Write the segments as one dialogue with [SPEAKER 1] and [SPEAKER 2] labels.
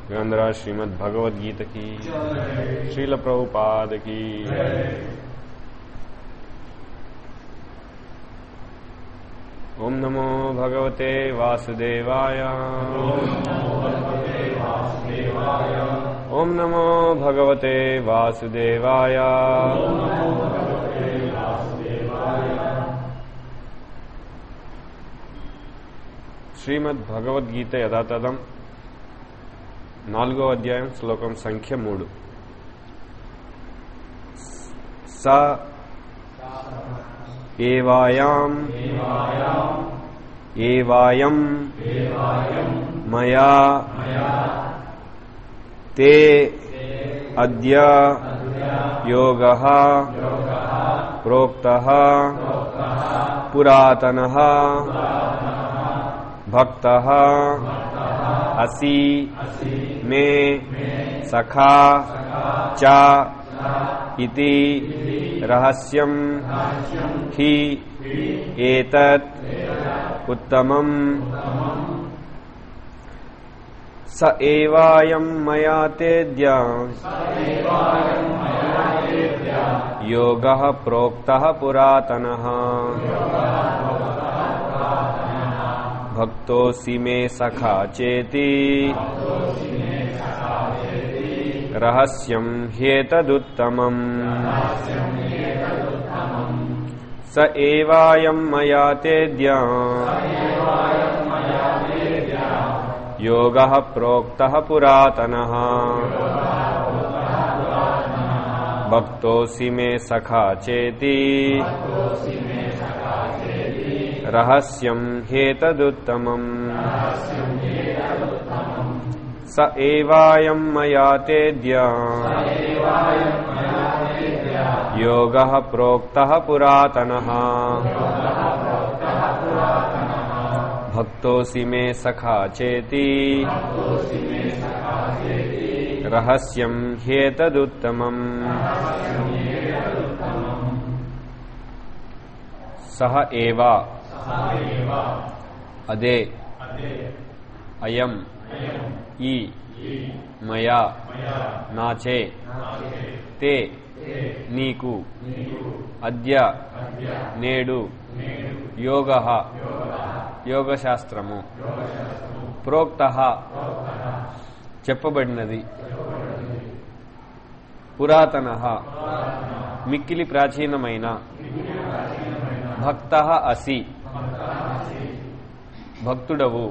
[SPEAKER 1] ग्रंथराज श्रीमद भगवद गीत की श्रील प्रभुपाद की ओम नमो भगवते वासुदेवाय ओम नमो भगवते वासुदेवाय శ్రీమద్ భగవద్గీత యథాతథం నాలుగో అధ్యాయం శ్లోకం సంఖ్య మూడు స ఏవాయాం ఏవాయం మయా తే అద్య యోగ ప్రోక్త పురాతన భక్త అసి మే సఖా చ ఇతి రహస్యం హి ఏతత్ ఉత్తమం స ఏవాయం మయా తేద్య యోగ ప్రోక్త పురాతన భక్తోసి మే సఖా చేతి రహస్యం హ్యేతదుత్తమం స ఏవాయం మయా తేద్య యోగ ప్రోక్త పురాతన భక్తోసి మే సఖా చేతి రహస్యం హ్యేతదుత్తమం స ఏవాయం మయా తేద్య యోగ ప్రోక్త పురాతన భక్తోసి మే సఖా చేతి రహస్యం హ్యేతదుత్తమం సహ ఏవా అదే అయం ఈ మయా నాచే తే నీకు అద్య నేడు యోగ యోగశాస్త్రము ప్రోక్త చెప్పబడినది పురాతన మిక్కిలి ప్రాచీనమైన భక్త అసి భక్తుడవు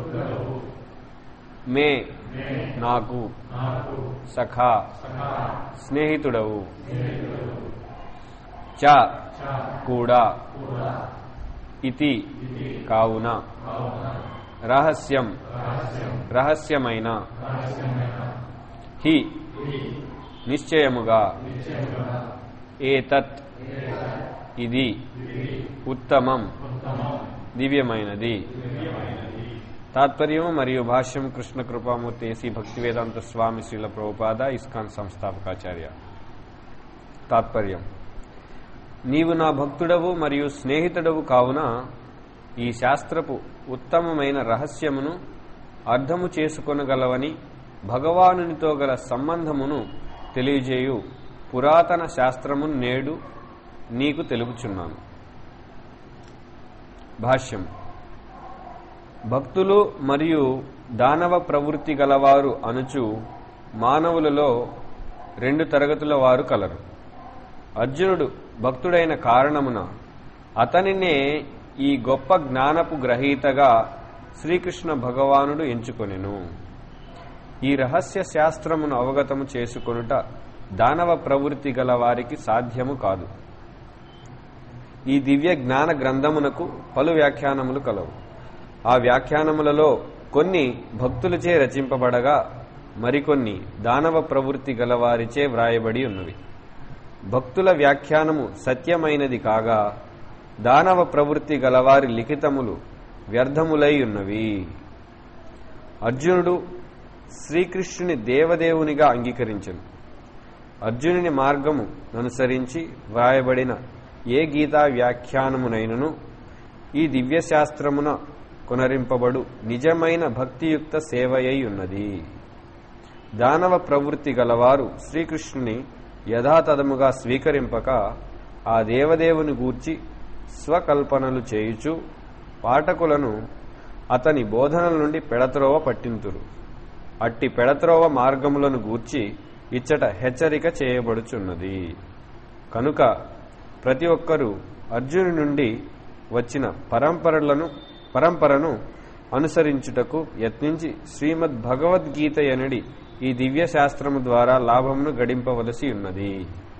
[SPEAKER 1] మే నాకు సఖా స్నేహితుడవు చ కూడా ఇతి కావున రహస్యం రహస్యమైన హి నిశ్చయముగా ఏతత్ ఇది ఉత్తమం దివ్యమైనది తాత్పర్యం మరియు భాష్యం కృష్ణ కృపామూర్తి ఏసీ భక్తి వేదాంత స్వామి శ్రీల ప్రభుపాద ఇస్కాన్ సంస్థాపకాచార్య తాత్పర్యం నీవు నా భక్తుడవు మరియు స్నేహితుడవు కావున ఈ శాస్త్రపు ఉత్తమమైన రహస్యమును అర్థము చేసుకొనగలవని భగవానునితో గల సంబంధమును తెలియజేయు పురాతన శాస్త్రమును నేడు నీకు తెలుపుచున్నాను భాష్యం భక్తులు మరియు దానవ ప్రవృత్తి గలవారు అనుచు మానవులలో రెండు తరగతుల వారు కలరు అర్జునుడు భక్తుడైన కారణమున అతనినే ఈ గొప్ప జ్ఞానపు గ్రహీతగా శ్రీకృష్ణ భగవానుడు ఎంచుకొనెను ఈ రహస్య శాస్త్రమును అవగతము చేసుకొనుట దానవ ప్రవృత్తి గల వారికి సాధ్యము కాదు ఈ దివ్య జ్ఞాన గ్రంథమునకు పలు వ్యాఖ్యానములు కలవు ఆ వ్యాఖ్యానములలో కొన్ని భక్తులచే రచింపబడగా మరికొన్ని దానవ ప్రవృత్తి గలవారిచే వ్రాయబడి ఉన్నవి భక్తుల వ్యాఖ్యానము సత్యమైనది కాగా దానవ ప్రవృత్తి గలవారి లిఖితములు వ్యర్థములై ఉన్నవి అర్జునుడు శ్రీకృష్ణుని దేవదేవునిగా అంగీకరించను అర్జునుని మార్గము అనుసరించి వ్రాయబడిన ఏ గీతా వ్యాఖ్యానమునైనను ఈ దివ్యశాస్త్రమున కొనరింపబడు నిజమైన భక్తియుక్త సేవయై ఉన్నది
[SPEAKER 2] దానవ ప్రవృత్తి గలవారు శ్రీకృష్ణుని యథాతథముగా స్వీకరింపక ఆ దేవదేవుని గూర్చి స్వకల్పనలు చేయుచు పాఠకులను అతని బోధనల నుండి పెడత్రోవ పట్టింతురు అట్టి పెడత్రోవ మార్గములను గూర్చి ఇచ్చట హెచ్చరిక చేయబడుచున్నది కనుక ప్రతి ఒక్కరూ అర్జును నుండి వచ్చిన పరంపరలను పరంపరను అనుసరించుటకు యత్నించి శ్రీమద్ భగవద్గీత ఎనడి ఈ దివ్య శాస్త్రము ద్వారా లాభమును గడింపవలసి ఉన్నది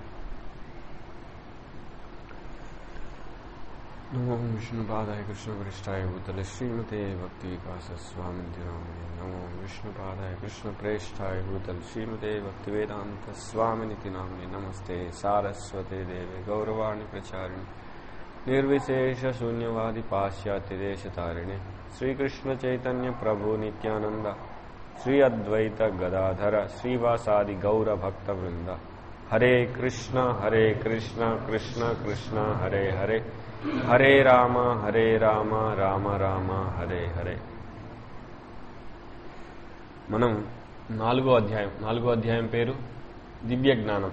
[SPEAKER 2] నమో విష్ణుపాదాయ కృష్ణ వరిష్టాయ భూతల శ్రీమతే భక్తి వికాస స్వామి నమో విష్ణుపాదాయ కృష్ణ ప్రేష్టాయ భూతల శ్రీమతే భక్తి వేదాంత స్వామినితి నామిని నమస్తే సారస్వతే దేవి గౌరవాణి ప్రచారిణి నిర్విశేష శూన్యవాది పాశ్చాత్య దేశతారిణి శ్రీకృష్ణ చైతన్య ప్రభు నిత్యానంద శ్రీ అద్వైత గదాధర శ్రీవాసాది గౌర భక్త వృంద హరే కృష్ణ హరే కృష్ణ కృష్ణ కృష్ణ హరే హరే హరే రామ హరే రామ రామ రామ హరే హరే మనం నాలుగో అధ్యాయం నాలుగో అధ్యాయం పేరు దివ్య జ్ఞానం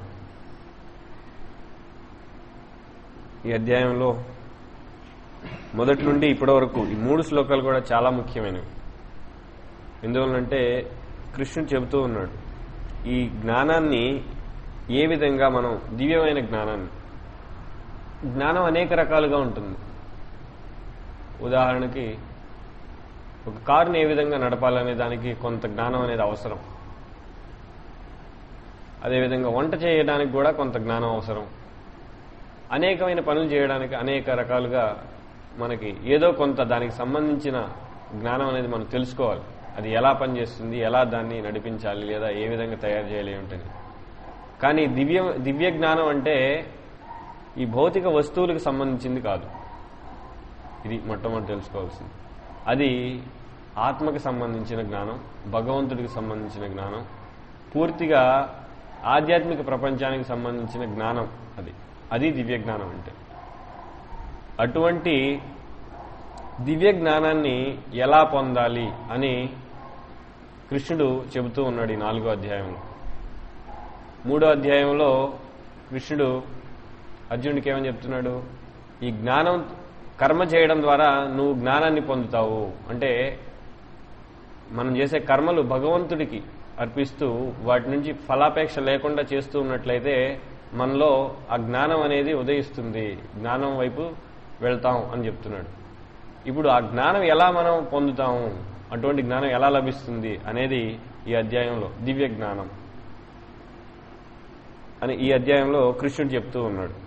[SPEAKER 2] ఈ అధ్యాయంలో మొదటి నుండి ఇప్పటి వరకు ఈ మూడు శ్లోకాలు కూడా చాలా ముఖ్యమైనవి ఎందువల్లంటే కృష్ణుడు చెబుతూ ఉన్నాడు ఈ జ్ఞానాన్ని ఏ విధంగా మనం దివ్యమైన జ్ఞానాన్ని జ్ఞానం అనేక రకాలుగా ఉంటుంది ఉదాహరణకి ఒక కారుని ఏ విధంగా నడపాలనే దానికి కొంత జ్ఞానం అనేది అవసరం అదేవిధంగా వంట చేయడానికి కూడా కొంత జ్ఞానం అవసరం అనేకమైన పనులు చేయడానికి అనేక రకాలుగా మనకి ఏదో కొంత దానికి సంబంధించిన జ్ఞానం అనేది మనం తెలుసుకోవాలి అది ఎలా పనిచేస్తుంది ఎలా దాన్ని నడిపించాలి లేదా ఏ విధంగా తయారు చేయాలి ఏమిటని కానీ దివ్య దివ్య జ్ఞానం అంటే ఈ భౌతిక వస్తువులకు సంబంధించింది కాదు ఇది మొట్టమొదటి తెలుసుకోవాల్సింది అది ఆత్మకి సంబంధించిన జ్ఞానం భగవంతుడికి సంబంధించిన జ్ఞానం పూర్తిగా ఆధ్యాత్మిక ప్రపంచానికి సంబంధించిన జ్ఞానం అది అది దివ్య జ్ఞానం అంటే అటువంటి దివ్య జ్ఞానాన్ని ఎలా పొందాలి అని కృష్ణుడు చెబుతూ ఉన్నాడు ఈ నాలుగో అధ్యాయంలో మూడో అధ్యాయంలో కృష్ణుడు అర్జునుడికి ఏమని చెప్తున్నాడు ఈ జ్ఞానం కర్మ చేయడం ద్వారా నువ్వు జ్ఞానాన్ని పొందుతావు అంటే మనం చేసే కర్మలు భగవంతుడికి అర్పిస్తూ వాటి నుంచి ఫలాపేక్ష లేకుండా చేస్తూ ఉన్నట్లయితే మనలో ఆ జ్ఞానం అనేది ఉదయిస్తుంది జ్ఞానం వైపు వెళ్తాం అని చెప్తున్నాడు ఇప్పుడు ఆ జ్ఞానం ఎలా మనం పొందుతాము అటువంటి జ్ఞానం ఎలా లభిస్తుంది అనేది ఈ అధ్యాయంలో దివ్య జ్ఞానం అని ఈ అధ్యాయంలో కృష్ణుడు చెప్తూ ఉన్నాడు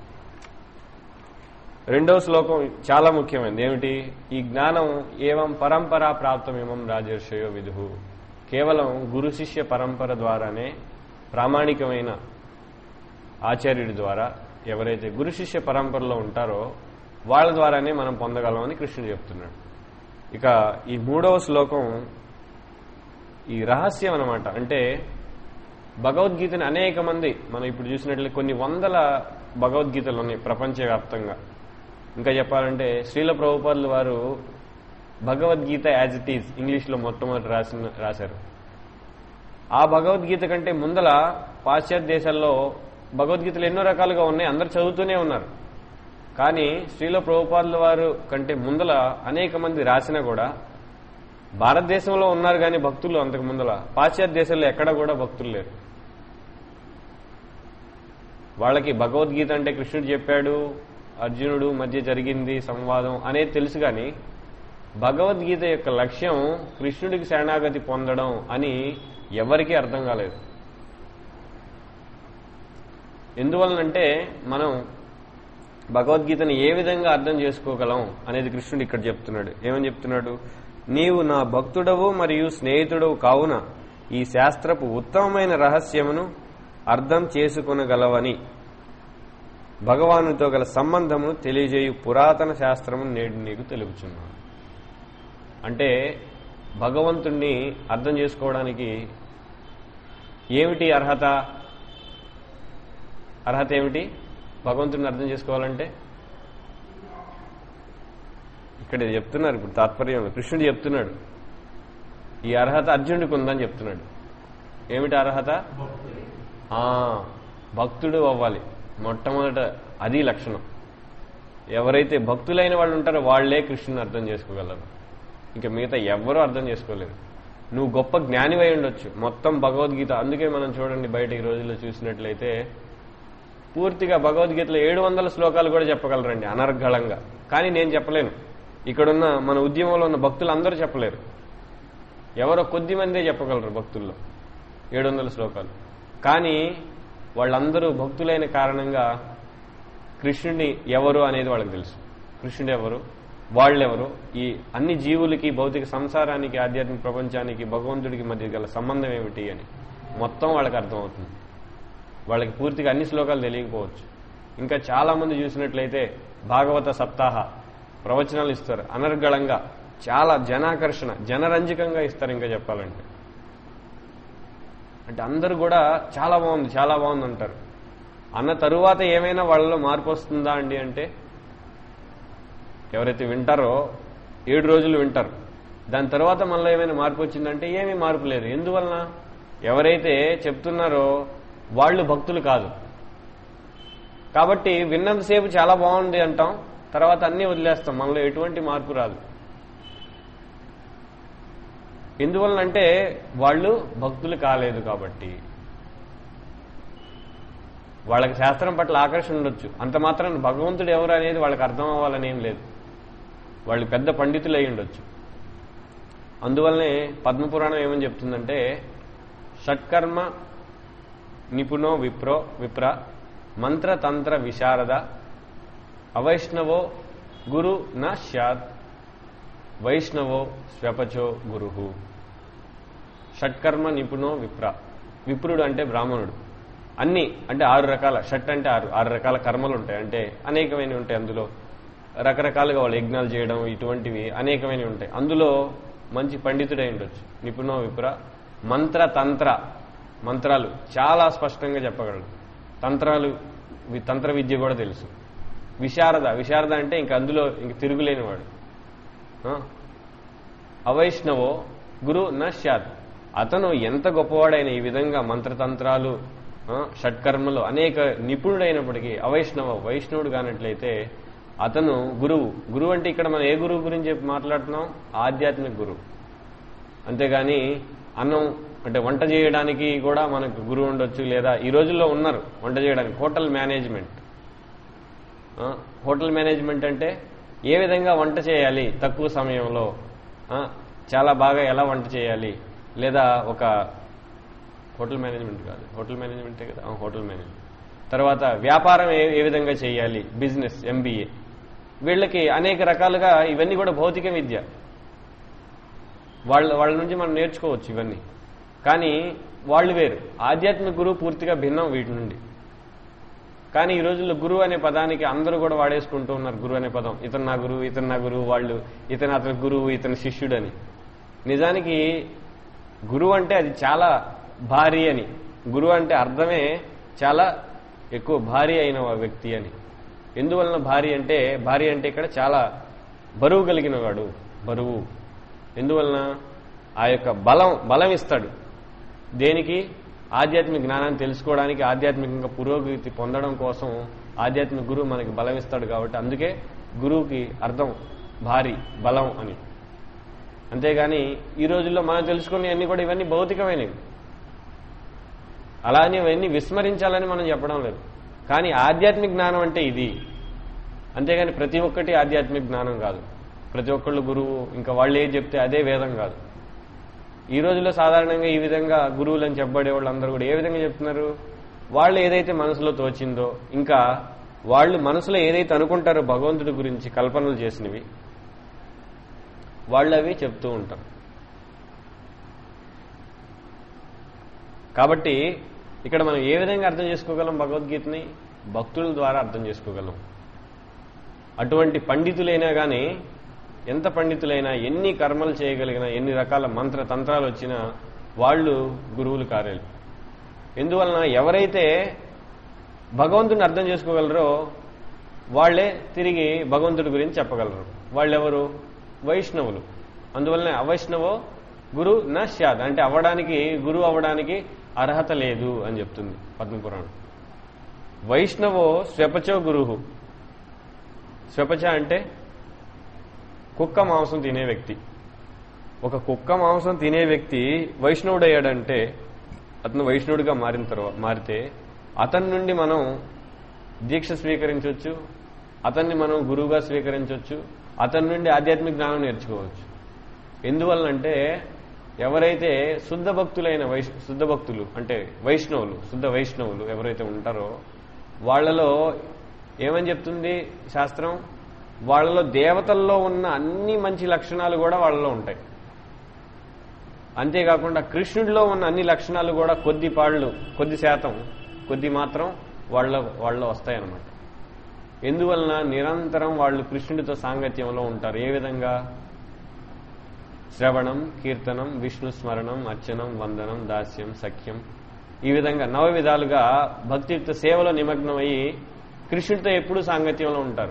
[SPEAKER 2] రెండవ శ్లోకం చాలా ముఖ్యమైనది ఏమిటి ఈ జ్ఞానం ఏవం పరంపరా ప్రాప్తమేమం రాజర్షయో విదుహు కేవలం గురు శిష్య పరంపర ద్వారానే ప్రామాణికమైన ఆచార్యుడి ద్వారా ఎవరైతే గురు శిష్య పరంపరలో ఉంటారో వాళ్ళ ద్వారానే మనం పొందగలమని కృష్ణుడు చెప్తున్నాడు ఇక ఈ మూడవ శ్లోకం ఈ రహస్యం అనమాట అంటే భగవద్గీతని అనేక మంది మనం ఇప్పుడు చూసినట్లయితే కొన్ని వందల భగవద్గీతలు ఉన్నాయి ప్రపంచవ్యాప్తంగా ఇంకా చెప్పాలంటే శ్రీల ప్రభుపాదులు వారు భగవద్గీత యాజ్ ఇట్ ఈజ్ ఇంగ్లీష్లో మొట్టమొదటి రాసిన రాశారు ఆ భగవద్గీత కంటే ముందల పాశ్చాత్య దేశాల్లో భగవద్గీతలు ఎన్నో రకాలుగా ఉన్నాయి అందరు చదువుతూనే ఉన్నారు కానీ శ్రీల ప్రభుపాదుల వారు కంటే ముందల అనేక మంది రాసినా కూడా భారతదేశంలో ఉన్నారు కానీ భక్తులు అంతకు ముందల పాశ్చాత్య దేశాల్లో ఎక్కడ కూడా భక్తులు లేరు వాళ్ళకి భగవద్గీత అంటే కృష్ణుడు చెప్పాడు అర్జునుడు మధ్య జరిగింది సంవాదం అనేది తెలుసు కానీ భగవద్గీత యొక్క లక్ష్యం కృష్ణుడికి శరణాగతి పొందడం అని ఎవరికీ అర్థం కాలేదు ఎందువలనంటే మనం భగవద్గీతను ఏ విధంగా అర్థం చేసుకోగలం అనేది కృష్ణుడు ఇక్కడ చెప్తున్నాడు ఏమని చెప్తున్నాడు నీవు నా భక్తుడవు మరియు స్నేహితుడవు కావున ఈ శాస్త్రపు ఉత్తమమైన రహస్యమును అర్థం చేసుకొనగలవని భగవానుతో గల సంబంధమును తెలియజేయు పురాతన శాస్త్రము నేడు నీకు తెలుపుచున్నాను అంటే భగవంతుణ్ణి అర్థం చేసుకోవడానికి ఏమిటి అర్హత అర్హత ఏమిటి భగవంతుడిని అర్థం చేసుకోవాలంటే ఇక్కడ చెప్తున్నారు ఇప్పుడు తాత్పర్యంలో కృష్ణుడు చెప్తున్నాడు ఈ అర్హత అర్జునుడికి ఉందని చెప్తున్నాడు ఏమిటి అర్హత ఆ, భక్తుడు అవ్వాలి మొట్టమొదట అది లక్షణం ఎవరైతే భక్తులైన వాళ్ళు ఉంటారో వాళ్లే కృష్ణుని అర్థం చేసుకోగలరు ఇంకా మిగతా ఎవ్వరూ అర్థం చేసుకోలేరు నువ్వు గొప్ప జ్ఞానివై ఉండొచ్చు మొత్తం భగవద్గీత అందుకే మనం చూడండి బయట ఈ రోజుల్లో చూసినట్లయితే పూర్తిగా భగవద్గీతలో ఏడు వందల శ్లోకాలు కూడా చెప్పగలరండి అనర్గళంగా కానీ నేను చెప్పలేను ఇక్కడున్న మన ఉద్యమంలో ఉన్న భక్తులు అందరూ చెప్పలేరు ఎవరో కొద్ది మందే చెప్పగలరు భక్తుల్లో ఏడు వందల శ్లోకాలు కానీ వాళ్ళందరూ భక్తులైన కారణంగా కృష్ణుడి ఎవరు అనేది వాళ్ళకి తెలుసు కృష్ణుడు ఎవరు వాళ్ళెవరు ఈ అన్ని జీవులకి భౌతిక సంసారానికి ఆధ్యాత్మిక ప్రపంచానికి భగవంతుడికి మధ్య గల సంబంధం ఏమిటి అని మొత్తం వాళ్ళకి అర్థమవుతుంది వాళ్ళకి పూర్తిగా అన్ని శ్లోకాలు తెలియకపోవచ్చు ఇంకా చాలా మంది చూసినట్లయితే భాగవత సప్తాహ ప్రవచనాలు ఇస్తారు అనర్గళంగా చాలా జనాకర్షణ జనరంజకంగా ఇస్తారు ఇంకా చెప్పాలంటే అంటే అందరూ కూడా చాలా బాగుంది చాలా బాగుంది అంటారు అన్న తరువాత ఏమైనా వాళ్ళలో మార్పు వస్తుందా అండి అంటే ఎవరైతే వింటారో ఏడు రోజులు వింటారు దాని తర్వాత మళ్ళీ ఏమైనా మార్పు వచ్చిందంటే ఏమీ మార్పు లేదు ఎందువలన ఎవరైతే చెప్తున్నారో వాళ్ళు భక్తులు కాదు కాబట్టి విన్నంతసేపు చాలా బాగుంది అంటాం తర్వాత అన్నీ వదిలేస్తాం మనలో ఎటువంటి మార్పు రాదు ఎందువలనంటే వాళ్ళు భక్తులు కాలేదు కాబట్టి వాళ్ళకి శాస్త్రం పట్ల ఆకర్షణ ఉండొచ్చు అంత మాత్రం భగవంతుడు ఎవరు అనేది వాళ్ళకి అర్థం అవ్వాలని ఏం లేదు వాళ్ళు పెద్ద పండితులు అయి ఉండొచ్చు అందువల్లనే పద్మపురాణం ఏమని చెప్తుందంటే షట్కర్మ నిపుణో విప్రో విప్ర మంత్రతంత్ర విశారద అవైష్ణవో గురు న స్యాత్ వైష్ణవో స్వపచో గురు షట్కర్మ నిపుణో విప్ర విప్రుడు అంటే బ్రాహ్మణుడు అన్ని అంటే ఆరు రకాల షట్ అంటే ఆరు ఆరు రకాల కర్మలు ఉంటాయి అంటే అనేకమైనవి ఉంటాయి అందులో రకరకాలుగా వాళ్ళు యజ్ఞాలు చేయడం ఇటువంటివి అనేకమైనవి ఉంటాయి అందులో మంచి పండితుడై ఉండొచ్చు నిపుణో విప్ర మంత్ర తంత్ర మంత్రాలు చాలా స్పష్టంగా చెప్పగలడు తంత్రాలు వి- తంత్ర విద్య కూడా తెలుసు విశారద విశారద అంటే ఇంక అందులో ఇంక తిరుగులేనివాడు ఆ? అవైష్ణవో గురు నశ్యాత్ అతను ఎంత గొప్పవాడైన ఈ విధంగా మంత్రతంత్రాలు ఆ, షట్కర్మలు అనేక నిపుణుడైనప్పటికీ అవైష్ణవ వైష్ణవుడు కానట్లయితే అతను గురువు గురువు అంటే ఇక్కడ మనం ఏ గురువు గురించి చెప్పి మాట్లాడుతున్నాం ఆధ్యాత్మిక గురువు అంతేగాని అన్నం అంటే వంట చేయడానికి కూడా మనకు గురువు ఉండొచ్చు లేదా ఈ రోజుల్లో ఉన్నారు వంట చేయడానికి హోటల్ మేనేజ్మెంట్ ఆ, హోటల్ మేనేజ్మెంట్ అంటే ఏ విధంగా వంట చేయాలి తక్కువ సమయంలో ఆ, చాలా బాగా ఎలా వంట చేయాలి లేదా ఒక హోటల్ మేనేజ్మెంట్ కాదు హోటల్ మేనేజ్మెంటే కదా ఆ, హోటల్ మేనేజ్మెంట్ తర్వాత వ్యాపారం ఏ ఏ విధంగా చేయాలి బిజినెస్ ఎంబీఏ వీళ్ళకి అనేక రకాలుగా ఇవన్నీ కూడా భౌతిక విద్య వాళ్ళ వాళ్ళ నుంచి మనం నేర్చుకోవచ్చు ఇవన్నీ కానీ వాళ్ళు వేరు ఆధ్యాత్మిక గురువు పూర్తిగా భిన్నం వీటి నుండి కానీ ఈ రోజుల్లో గురువు అనే పదానికి అందరూ కూడా వాడేసుకుంటూ ఉన్నారు గురువు అనే పదం ఇతను నా గురువు ఇతను నా గురువు వాళ్ళు ఇతను అతని గురువు ఇతని శిష్యుడని నిజానికి గురువు అంటే అది చాలా భారీ అని గురువు అంటే అర్థమే చాలా ఎక్కువ భారీ అయిన వ్యక్తి అని ఎందువలన భారీ అంటే భారీ అంటే ఇక్కడ చాలా బరువు కలిగిన వాడు బరువు ఎందువలన ఆ యొక్క బలం బలం ఇస్తాడు దేనికి ఆధ్యాత్మిక జ్ఞానాన్ని తెలుసుకోవడానికి ఆధ్యాత్మికంగా పురోగతి పొందడం కోసం ఆధ్యాత్మిక గురువు మనకి బలం ఇస్తాడు కాబట్టి అందుకే గురువుకి అర్థం భారీ బలం అని అంతేగాని ఈ రోజుల్లో మనం తెలుసుకునే అన్ని కూడా ఇవన్నీ భౌతికమైనవి అలానే ఇవన్నీ విస్మరించాలని మనం చెప్పడం లేదు కానీ ఆధ్యాత్మిక జ్ఞానం అంటే ఇది అంతేగాని ప్రతి ఒక్కటి ఆధ్యాత్మిక జ్ఞానం కాదు ప్రతి ఒక్కళ్ళు గురువు ఇంకా వాళ్ళు ఏది చెప్తే అదే వేదం కాదు ఈ రోజుల్లో సాధారణంగా ఈ విధంగా గురువులు అని చెప్పబడే వాళ్ళందరూ కూడా ఏ విధంగా చెప్తున్నారు వాళ్ళు ఏదైతే మనసులో తోచిందో ఇంకా వాళ్ళు మనసులో ఏదైతే అనుకుంటారో భగవంతుడి గురించి కల్పనలు చేసినవి వాళ్ళు అవి చెప్తూ ఉంటారు కాబట్టి ఇక్కడ మనం ఏ విధంగా అర్థం చేసుకోగలం భగవద్గీతని భక్తుల ద్వారా అర్థం చేసుకోగలం అటువంటి పండితులైనా కానీ ఎంత పండితులైనా ఎన్ని కర్మలు చేయగలిగినా ఎన్ని రకాల మంత్ర తంత్రాలు వచ్చినా వాళ్ళు గురువులు కారేలు ఎందువలన ఎవరైతే భగవంతుని అర్థం చేసుకోగలరో వాళ్లే తిరిగి భగవంతుడి గురించి చెప్పగలరు వాళ్ళెవరు వైష్ణవులు అందువలన అవైష్ణవో గురు న స్యాద్ అంటే అవ్వడానికి గురువు అవ్వడానికి అర్హత లేదు అని చెప్తుంది పద్మపురాణం వైష్ణవో స్వపచో గురువు స్వపచ అంటే కుక్క మాంసం తినే వ్యక్తి ఒక కుక్క మాంసం తినే వ్యక్తి వైష్ణవుడయ్యాడంటే అతను వైష్ణవుడిగా మారిన తర్వాత మారితే అతని నుండి మనం దీక్ష స్వీకరించవచ్చు అతన్ని మనం గురువుగా స్వీకరించవచ్చు అతని నుండి ఆధ్యాత్మిక జ్ఞానం నేర్చుకోవచ్చు ఎందువల్లంటే ఎవరైతే శుద్ధ భక్తులైన వైష్ శుద్ధ భక్తులు అంటే వైష్ణవులు శుద్ధ వైష్ణవులు ఎవరైతే ఉంటారో వాళ్ళలో ఏమని చెప్తుంది శాస్త్రం వాళ్ళలో దేవతల్లో ఉన్న అన్ని మంచి లక్షణాలు కూడా వాళ్ళలో ఉంటాయి అంతేకాకుండా కృష్ణుడిలో ఉన్న అన్ని లక్షణాలు కూడా కొద్ది పాళ్ళు కొద్ది శాతం కొద్ది మాత్రం వాళ్ళ వాళ్ళలో వస్తాయన్నమాట ఎందువలన నిరంతరం వాళ్ళు కృష్ణుడితో సాంగత్యంలో ఉంటారు ఏ విధంగా శ్రవణం కీర్తనం విష్ణు స్మరణం అర్చనం వందనం దాస్యం సఖ్యం ఈ విధంగా నవ విధాలుగా భక్తియుక్త సేవలో నిమగ్నమయ్యి కృష్ణుడితో ఎప్పుడూ సాంగత్యంలో ఉంటారు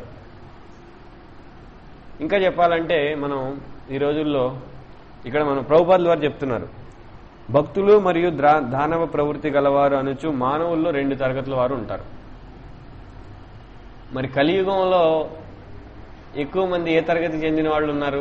[SPEAKER 2] ఇంకా చెప్పాలంటే మనం ఈ రోజుల్లో ఇక్కడ మనం ప్రభుపాదుల వారు చెప్తున్నారు భక్తులు మరియు ద్రా- దానవ ప్రవృత్తి గలవారు అనుచు మానవుల్లో రెండు తరగతుల వారు ఉంటారు మరి కలియుగంలో ఎక్కువ మంది ఏ తరగతికి చెందిన వాళ్ళు ఉన్నారు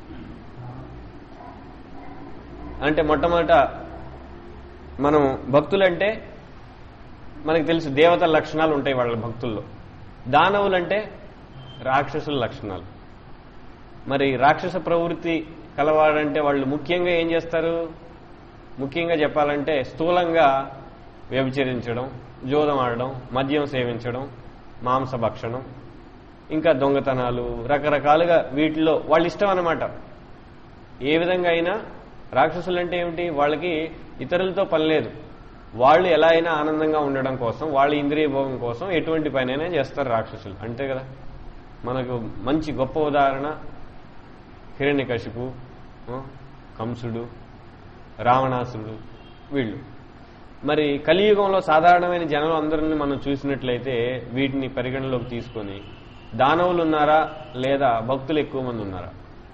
[SPEAKER 2] అంటే మొట్టమొదట మనం భక్తులంటే మనకు తెలుసు దేవతల లక్షణాలు ఉంటాయి వాళ్ళ భక్తుల్లో దానవులంటే రాక్షసుల లక్షణాలు మరి రాక్షస ప్రవృత్తి కలవాడంటే వాళ్ళు ముఖ్యంగా ఏం చేస్తారు ముఖ్యంగా చెప్పాలంటే స్థూలంగా వ్యభిచరించడం జోదం ఆడడం మద్యం సేవించడం మాంస భక్షణం ఇంకా దొంగతనాలు రకరకాలుగా వీటిలో వాళ్ళ ఇష్టం అన్నమాట ఏ విధంగా అయినా రాక్షసులు అంటే ఏమిటి వాళ్ళకి ఇతరులతో పని లేదు వాళ్ళు ఎలా అయినా ఆనందంగా ఉండడం కోసం వాళ్ళ ఇంద్రియ భోగం కోసం ఎటువంటి పనైనా చేస్తారు రాక్షసులు అంతే కదా మనకు మంచి గొప్ప ఉదాహరణ హిరణ్యకశిపు ఆ, కంసుడు రావణాసురుడు వీళ్ళు మరి కలియుగంలో సాధారణమైన జనం అందరిని మనం చూసినట్లయితే వీటిని పరిగణలోకి తీసుకొని దానవులు ఉన్నారా లేదా భక్తులు ఎక్కువ మంది ఉన్నారా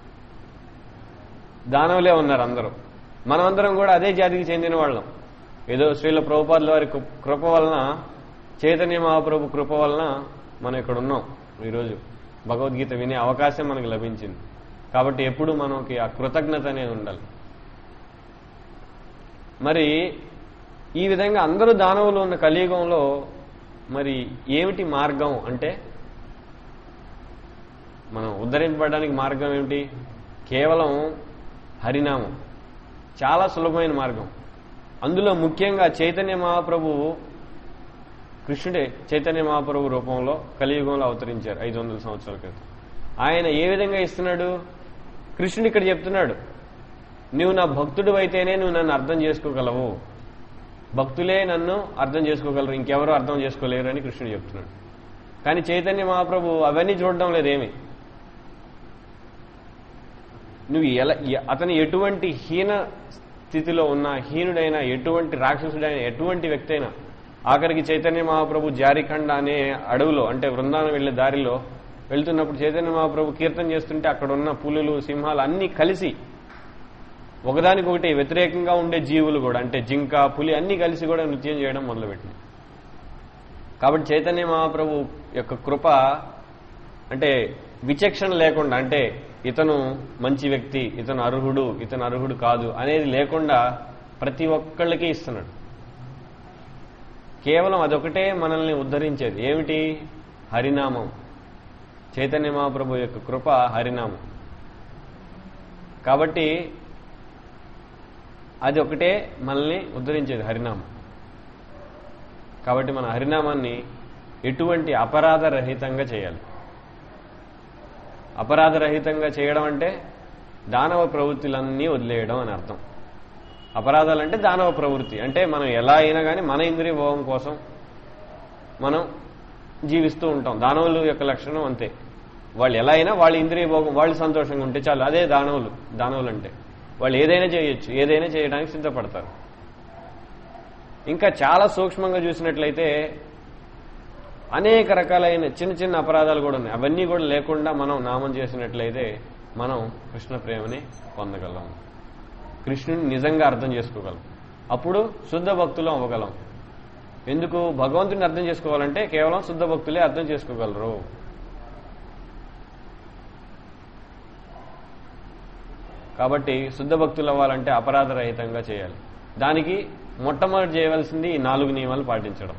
[SPEAKER 2] దానవులే ఉన్నారు అందరూ మనమందరం కూడా అదే జాతికి చెందిన వాళ్ళం ఏదో శ్రీల ప్రభుపాదుల వారి కృ- కృప వలన చైతన్య మహాప్రభు కృప వలన మనం ఇక్కడ ఉన్నాం ఈరోజు భగవద్గీత వినే అవకాశం మనకు లభించింది కాబట్టి ఎప్పుడు మనకి ఆ కృతజ్ఞత అనేది ఉండాలి మరి ఈ విధంగా అందరూ దానవులు ఉన్న కలియుగంలో మరి ఏమిటి మార్గం అంటే మనం ఉద్ధరింపబడడానికి మార్గం ఏమిటి కేవలం హరినామం చాలా సులభమైన మార్గం అందులో ముఖ్యంగా చైతన్య మహాప్రభువు కృష్ణుడే చైతన్య మహాప్రభు రూపంలో కలియుగంలో అవతరించారు ఐదు వందల సంవత్సరాల క్రితం ఆయన ఏ విధంగా ఇస్తున్నాడు కృష్ణుడు ఇక్కడ చెప్తున్నాడు నువ్వు నా భక్తుడు అయితేనే నువ్వు నన్ను అర్థం చేసుకోగలవు భక్తులే నన్ను అర్థం చేసుకోగలరు ఇంకెవరు అర్థం చేసుకోలేరు అని కృష్ణుడు చెప్తున్నాడు కానీ చైతన్య మహాప్రభు అవన్నీ చూడడం లేదేమి నువ్వు ఎలా ఎ- అతను ఎటువంటి హీన స్థితిలో ఉన్న హీనుడైన ఎటువంటి రాక్షసుడైన ఎటువంటి వ్యక్తి అయినా ఆఖరికి చైతన్య మహాప్రభు జారిఖండ అనే అడవిలో అంటే బృందావనం వెళ్లే దారిలో వెళ్తున్నప్పుడు చైతన్య మహాప్రభు కీర్తన చేస్తుంటే అక్కడ ఉన్న పులులు సింహాలు అన్నీ కలిసి ఒకదానికొకటి వ్యతిరేకంగా ఉండే జీవులు కూడా అంటే జింక పులి అన్నీ కలిసి కూడా నృత్యం చేయడం మొదలుపెట్టింది కాబట్టి చైతన్య మహాప్రభు యొక్క కృప అంటే విచక్షణ లేకుండా అంటే ఇతను మంచి వ్యక్తి ఇతను అర్హుడు ఇతను అర్హుడు కాదు అనేది లేకుండా ప్రతి ఒక్కళ్ళకి ఇస్తున్నాడు కేవలం అదొకటే మనల్ని ఉద్ధరించేది ఏమిటి హరినామం చైతన్య మహాప్రభు యొక్క కృప హరినామం కాబట్టి అది ఒకటే మనల్ని ఉద్ధరించేది హరినామం కాబట్టి మన హరినామాన్ని ఎటువంటి అపరాధరహితంగా చేయాలి అపరాధరహితంగా చేయడం అంటే దానవ ప్రవృత్తులన్నీ వదిలేయడం అని అర్థం అపరాధాలంటే దానవ ప్రవృత్తి అంటే మనం ఎలా అయినా కానీ మన ఇంద్రియ భోగం కోసం మనం జీవిస్తూ ఉంటాం దానవుల యొక్క లక్షణం అంతే వాళ్ళు ఎలా అయినా వాళ్ళ ఇంద్రియ భోగం వాళ్ళు సంతోషంగా ఉంటే చాలు అదే దానవులు దానవులు అంటే వాళ్ళు ఏదైనా చేయొచ్చు ఏదైనా చేయడానికి సిద్ధపడతారు ఇంకా చాలా సూక్ష్మంగా చూసినట్లయితే అనేక రకాలైన చిన్న చిన్న అపరాధాలు కూడా ఉన్నాయి అవన్నీ కూడా లేకుండా మనం నామం చేసినట్లయితే మనం కృష్ణ ప్రేమని పొందగలం కృష్ణుని నిజంగా అర్థం చేసుకోగలం అప్పుడు శుద్ధ భక్తులు అవ్వగలం ఎందుకు భగవంతుని అర్థం చేసుకోవాలంటే కేవలం శుద్ధ భక్తులే అర్థం చేసుకోగలరు కాబట్టి శుద్ధ భక్తులు అవ్వాలంటే అపరాధరహితంగా చేయాలి దానికి మొట్టమొదటి చేయవలసింది ఈ నాలుగు నియమాలు పాటించడం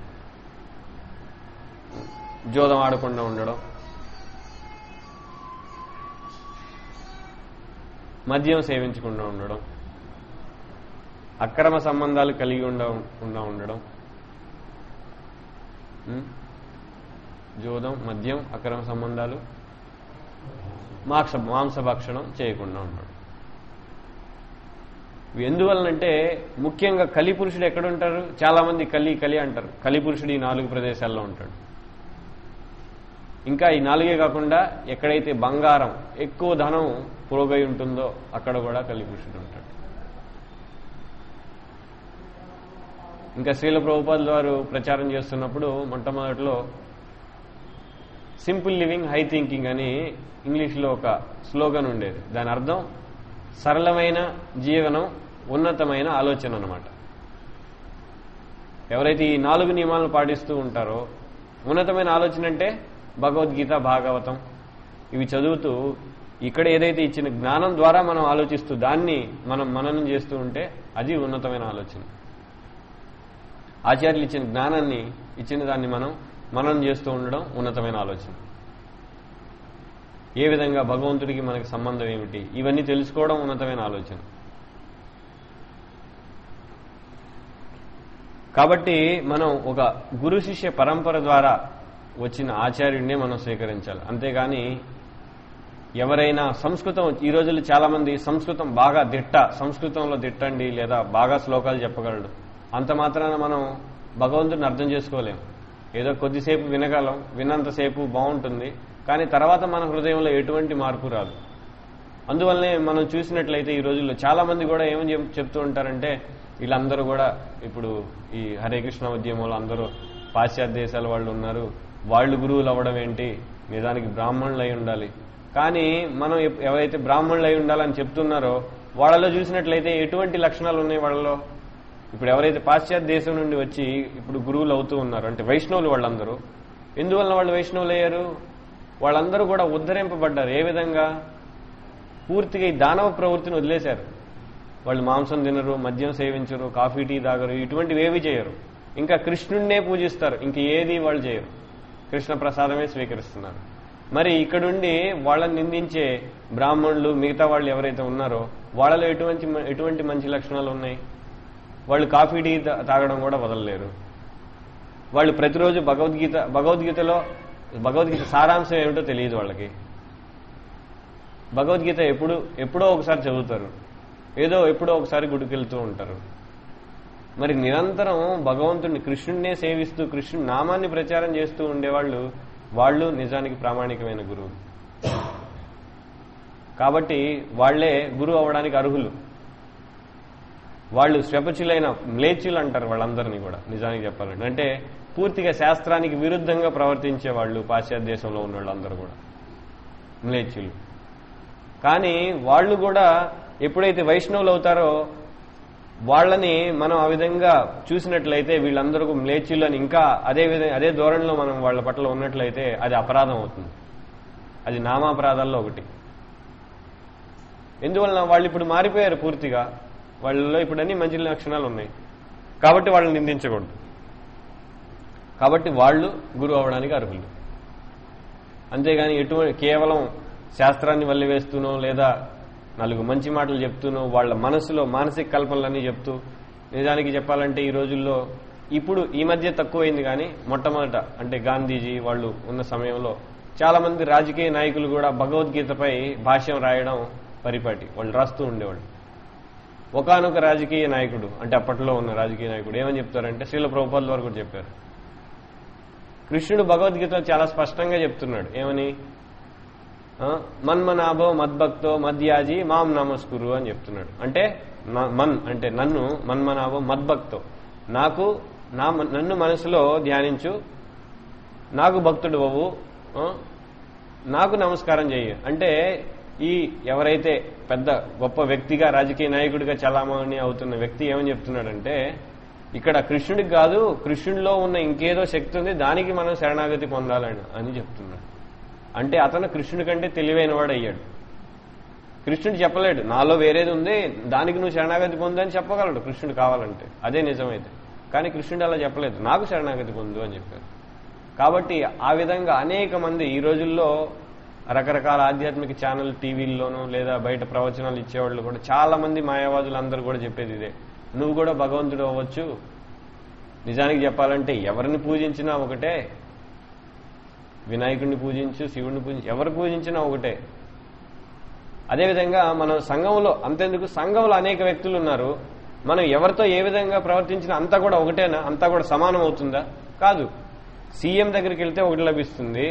[SPEAKER 2] జోదం ఆడకుండా ఉండడం మద్యం సేవించకుండా ఉండడం అక్రమ సంబంధాలు కలిగి ఉండకుండా ఉండడం ఉం? జోదం మద్యం అక్రమ సంబంధాలు మాంస మాంసభక్షణం చేయకుండా ఉండడం ఇవి ఎందువలనంటే ముఖ్యంగా కలి పురుషుడు ఎక్కడ ఉంటారు చాలా మంది కలి కలి అంటారు కలి పురుషుడు ఈ నాలుగు ప్రదేశాల్లో ఉంటాడు ఇంకా ఈ నాలుగే కాకుండా ఎక్కడైతే బంగారం ఎక్కువ ధనం పురోగై ఉంటుందో అక్కడ కూడా కలి పురుషుడు ఉంటాడు ఇంకా శ్రీల ప్రభుపాదుల వారు ప్రచారం చేస్తున్నప్పుడు మొట్టమొదటిలో సింపుల్ లివింగ్ హై థింకింగ్ అని ఇంగ్లీష్లో ఒక స్లోగన్ ఉండేది దాని అర్థం సరళమైన జీవనం ఉన్నతమైన ఆలోచన అన్నమాట ఎవరైతే ఈ నాలుగు నియమాలను పాటిస్తూ ఉంటారో ఉన్నతమైన ఆలోచన అంటే భగవద్గీత భాగవతం ఇవి చదువుతూ ఇక్కడ ఏదైతే ఇచ్చిన జ్ఞానం ద్వారా మనం ఆలోచిస్తూ దాన్ని మనం మననం చేస్తూ ఉంటే అది ఉన్నతమైన ఆలోచన ఆచార్యులు ఇచ్చిన జ్ఞానాన్ని ఇచ్చిన దాన్ని మనం మననం చేస్తూ ఉండడం ఉన్నతమైన ఆలోచన ఏ విధంగా భగవంతుడికి మనకి సంబంధం ఏమిటి ఇవన్నీ తెలుసుకోవడం ఉన్నతమైన ఆలోచన కాబట్టి మనం ఒక గురు శిష్య పరంపర ద్వారా వచ్చిన ఆచార్యుడినే మనం స్వీకరించాలి అంతేగాని ఎవరైనా సంస్కృతం ఈ రోజుల్లో చాలా మంది సంస్కృతం బాగా దిట్ట సంస్కృతంలో దిట్టండి లేదా బాగా శ్లోకాలు చెప్పగలడు అంత మాత్రాన మనం భగవంతుడిని అర్థం చేసుకోలేం ఏదో కొద్దిసేపు వినగలం విన్నంతసేపు బాగుంటుంది కానీ తర్వాత మన హృదయంలో ఎటువంటి మార్పు రాదు అందువల్లనే మనం చూసినట్లయితే ఈ రోజుల్లో చాలా మంది కూడా ఏమని చెప్- చెప్తూ ఉంటారంటే వీళ్ళందరూ కూడా ఇప్పుడు ఈ హరే కృష్ణ ఉద్యమంలో అందరూ పాశ్చాత్య దేశాల వాళ్ళు ఉన్నారు వాళ్ళు గురువులు అవ్వడం ఏంటి నిజానికి బ్రాహ్మణులు అయి ఉండాలి కానీ మనం ఎప్- ఎవరైతే బ్రాహ్మణులు అయి ఉండాలని చెప్తున్నారో వాళ్ళలో చూసినట్లయితే ఎటువంటి లక్షణాలు ఉన్నాయి వాళ్ళలో ఇప్పుడు ఎవరైతే పాశ్చాత్య దేశం నుండి వచ్చి ఇప్పుడు గురువులు అవుతూ ఉన్నారు అంటే వైష్ణవులు వాళ్ళందరూ ఎందువల్ల వాళ్ళు వైష్ణవులు అయ్యారు వాళ్ళందరూ కూడా ఉద్ధరింపబడ్డారు ఏ విధంగా పూర్తిగా ఈ దానవ ప్రవృత్తిని వదిలేశారు వాళ్ళు మాంసం తినరు మద్యం సేవించరు కాఫీ టీ తాగరు ఇటువంటివి ఏవి చేయరు ఇంకా కృష్ణుడినే పూజిస్తారు ఇంక ఏది వాళ్ళు చేయరు కృష్ణ ప్రసాదమే స్వీకరిస్తున్నారు మరి ఇక్కడుండి వాళ్ళని నిందించే బ్రాహ్మణులు మిగతా వాళ్ళు ఎవరైతే ఉన్నారో వాళ్ళలో ఎటువంటి ఎటువంటి మంచి లక్షణాలు ఉన్నాయి వాళ్ళు కాఫీ టీ తా- తాగడం కూడా వదలలేరు వాళ్ళు ప్రతిరోజు భగవద్గీత భగవద్గీతలో భగవద్గీత సారాంశం ఏమిటో తెలియదు వాళ్ళకి భగవద్గీత ఎప్పుడు ఎప్పుడో ఒకసారి చదువుతారు ఏదో ఎప్పుడో ఒకసారి గుడికి వెళ్తూ ఉంటారు మరి నిరంతరం భగవంతుడిని కృష్ణుడినే సేవిస్తూ కృష్ణుడి నామాన్ని ప్రచారం చేస్తూ ఉండేవాళ్ళు వాళ్ళు నిజానికి ప్రామాణికమైన గురువులు కాబట్టి వాళ్లే గురువు అవడానికి అర్హులు వాళ్ళు స్వపచులైన మ్లేచ్యులు అంటారు వాళ్ళందరినీ కూడా నిజానికి చెప్పాలంటే అంటే పూర్తిగా శాస్త్రానికి విరుద్ధంగా ప్రవర్తించే వాళ్ళు పాశ్చాత్య దేశంలో ఉన్న వాళ్ళందరూ కూడా మ్లేచ్యులు కానీ వాళ్ళు కూడా ఎప్పుడైతే వైష్ణవులు అవుతారో వాళ్ళని మనం ఆ విధంగా చూసినట్లయితే వీళ్ళందరూ మ్లేచ్యులు అని ఇంకా అదే విధంగా అదే ధోరణిలో మనం వాళ్ళ పట్ల ఉన్నట్లయితే అది అపరాధం అవుతుంది అది నామాపరాధాల్లో ఒకటి ఎందువలన వాళ్ళు ఇప్పుడు మారిపోయారు పూర్తిగా వాళ్ళలో ఇప్పుడు అన్ని మంచి లక్షణాలు ఉన్నాయి కాబట్టి వాళ్ళని నిందించకూడదు కాబట్టి వాళ్ళు గురువు అవడానికి అర్హులు అంతేగాని ఎటువంటి కేవలం శాస్త్రాన్ని వల్లివేస్తూనో లేదా నాలుగు మంచి మాటలు చెప్తూనో వాళ్ళ మనసులో మానసిక కల్పనలన్నీ చెప్తూ నిజానికి చెప్పాలంటే ఈ రోజుల్లో ఇప్పుడు ఈ మధ్య తక్కువైంది కానీ మొట్టమొదట అంటే గాంధీజీ వాళ్ళు ఉన్న సమయంలో చాలా మంది రాజకీయ నాయకులు కూడా భగవద్గీతపై భాష్యం రాయడం పరిపాటి వాళ్ళు రాస్తూ ఉండేవాళ్ళు ఒకానొక రాజకీయ నాయకుడు అంటే అప్పట్లో ఉన్న రాజకీయ నాయకుడు ఏమని చెప్తారంటే శ్రీల ప్రభుపాదుల వారు కూడా చెప్పారు కృష్ణుడు భగవద్గీతలో చాలా స్పష్టంగా చెప్తున్నాడు ఏమని ఆ, మన్మనాభో మద్భక్తో మద్యాజీ మాం నమస్కురు అని చెప్తున్నాడు అంటే నా- మన్ అంటే నన్ను మన్మనాభో మద్భక్తో నాకు నా మ- నన్ను మనసులో ధ్యానించు నాకు భక్తుడు అవ్వు ఆ, నాకు నమస్కారం చెయ్యి అంటే ఈ ఎవరైతే పెద్ద గొప్ప వ్యక్తిగా రాజకీయ నాయకుడిగా చలామణి అవుతున్న వ్యక్తి ఏమని చెప్తున్నాడంటే ఇక్కడ కృష్ణుడికి కాదు కృష్ణుడిలో ఉన్న ఇంకేదో శక్తి ఉంది దానికి మనం శరణాగతి పొందాలని అని చెప్తున్నాడు అంటే అతను కృష్ణుడి కంటే తెలివైన వాడు అయ్యాడు కృష్ణుడు చెప్పలేడు నాలో వేరేది ఉంది దానికి నువ్వు శరణాగతి పొందు అని చెప్పగలడు కృష్ణుడు కావాలంటే అదే నిజమైతే కానీ కృష్ణుడు అలా చెప్పలేదు నాకు శరణాగతి పొందు అని చెప్పారు కాబట్టి ఆ విధంగా అనేక మంది ఈ రోజుల్లో రకరకాల ఆధ్యాత్మిక ఛానల్ టీవీల్లోనూ లేదా బయట ప్రవచనాలు ఇచ్చేవాళ్ళు కూడా చాలా మంది మాయావాదులు అందరూ కూడా చెప్పేది ఇదే నువ్వు కూడా భగవంతుడు అవ్వచ్చు నిజానికి చెప్పాలంటే ఎవరిని పూజించినా ఒకటే వినాయకుడిని పూజించు శివుడిని పూజించు ఎవరు పూజించినా ఒకటే అదేవిధంగా మనం సంఘంలో అంతెందుకు సంఘంలో అనేక వ్యక్తులు ఉన్నారు మనం ఎవరితో ఏ విధంగా ప్రవర్తించినా అంతా కూడా ఒకటేనా అంతా కూడా సమానం అవుతుందా కాదు సీఎం దగ్గరికి వెళ్తే ఒకటి లభిస్తుంది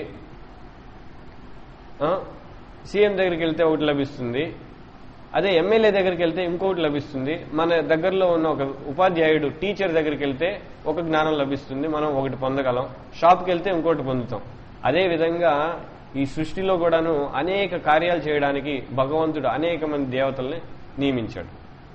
[SPEAKER 2] ఆ? సీఎం దగ్గరికి వెళ్తే ఒకటి లభిస్తుంది అదే ఎమ్మెల్యే దగ్గరికి వెళ్తే ఇంకొకటి లభిస్తుంది మన దగ్గరలో ఉన్న ఒక ఉపాధ్యాయుడు టీచర్ దగ్గరికి వెళ్తే ఒక జ్ఞానం లభిస్తుంది మనం ఒకటి పొందగలం షాప్కి వెళ్తే ఇంకోటి పొందుతాం అదే విధంగా ఈ సృష్టిలో కూడాను అనేక కార్యాలు చేయడానికి భగవంతుడు అనేక మంది దేవతల్ని నియమించాడు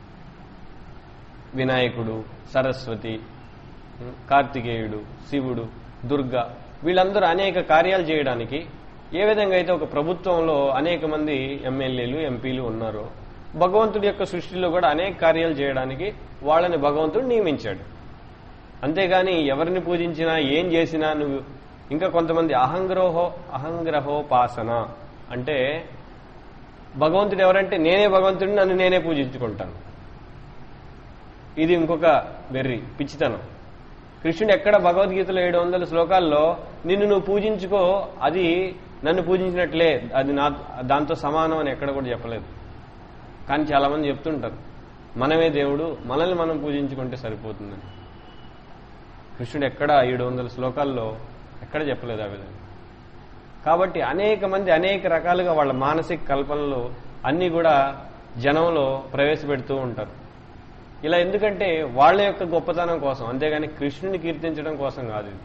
[SPEAKER 2] వినాయకుడు సరస్వతి కార్తికేయుడు శివుడు దుర్గా వీళ్ళందరూ అనేక కార్యాలు చేయడానికి ఏ విధంగా అయితే ఒక ప్రభుత్వంలో అనేక మంది ఎమ్మెల్యేలు ఎంపీలు ఉన్నారో భగవంతుడి యొక్క సృష్టిలో కూడా అనేక కార్యాలు చేయడానికి వాళ్ళని భగవంతుడు నియమించాడు అంతేగాని ఎవరిని పూజించినా ఏం చేసినా నువ్వు ఇంకా కొంతమంది అహంగ్రహో అహంగ్రహోపాసన అంటే భగవంతుడు ఎవరంటే నేనే భగవంతుడిని నన్ను నేనే పూజించుకుంటాను ఇది ఇంకొక వెర్రి పిచ్చితనం కృష్ణుడు ఎక్కడ భగవద్గీతలో ఏడు వందల శ్లోకాల్లో నిన్ను నువ్వు పూజించుకో అది నన్ను పూజించినట్లే అది నా దాంతో సమానం అని ఎక్కడ కూడా చెప్పలేదు కానీ చాలా మంది చెప్తుంటారు మనమే దేవుడు మనల్ని మనం పూజించుకుంటే సరిపోతుందని కృష్ణుడు ఎక్కడ ఏడు వందల శ్లోకాల్లో ఎక్కడ చెప్పలేదు ఆ విధంగా కాబట్టి అనేక మంది అనేక రకాలుగా వాళ్ళ మానసిక కల్పనలు అన్నీ కూడా జనంలో ప్రవేశపెడుతూ ఉంటారు ఇలా ఎందుకంటే వాళ్ళ యొక్క గొప్పతనం కోసం అంతేగాని కృష్ణుని కీర్తించడం కోసం కాదు ఇది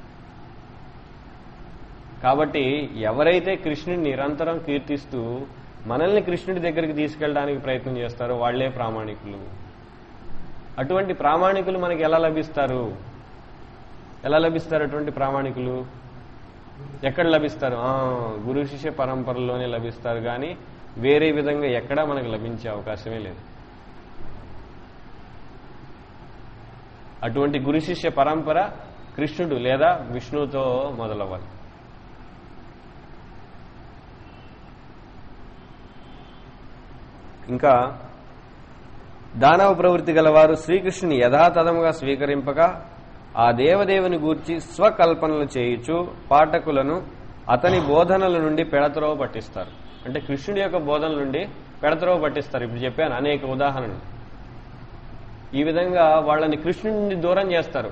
[SPEAKER 2] కాబట్టి ఎవరైతే కృష్ణుని నిరంతరం కీర్తిస్తూ మనల్ని కృష్ణుడి దగ్గరికి తీసుకెళ్ళడానికి ప్రయత్నం చేస్తారో వాళ్లే ప్రామాణికులు అటువంటి ప్రామాణికులు మనకి ఎలా లభిస్తారు ఎలా లభిస్తారు అటువంటి ప్రామాణికులు ఎక్కడ లభిస్తారు ఆ, గురు శిష్య పరంపరలోనే లభిస్తారు కానీ వేరే విధంగా ఎక్కడా మనకు లభించే అవకాశమే లేదు అటువంటి గురు శిష్య పరంపర కృష్ణుడు లేదా విష్ణువుతో మొదలవ్వాలి ఇంకా దానవ ప్రవృత్తి గలవారు శ్రీకృష్ణుని యథాతథముగా స్వీకరింపక ఆ దేవదేవుని గూర్చి స్వకల్పనలు చేయుచు పాఠకులను అతని బోధనల నుండి పెడతరవ పట్టిస్తారు అంటే కృష్ణుడి యొక్క బోధనల నుండి పెడతరవ పట్టిస్తారు ఇప్పుడు చెప్పాను అనేక ఉదాహరణలు ఈ విధంగా వాళ్ళని కృష్ణుడి నుండి దూరం చేస్తారు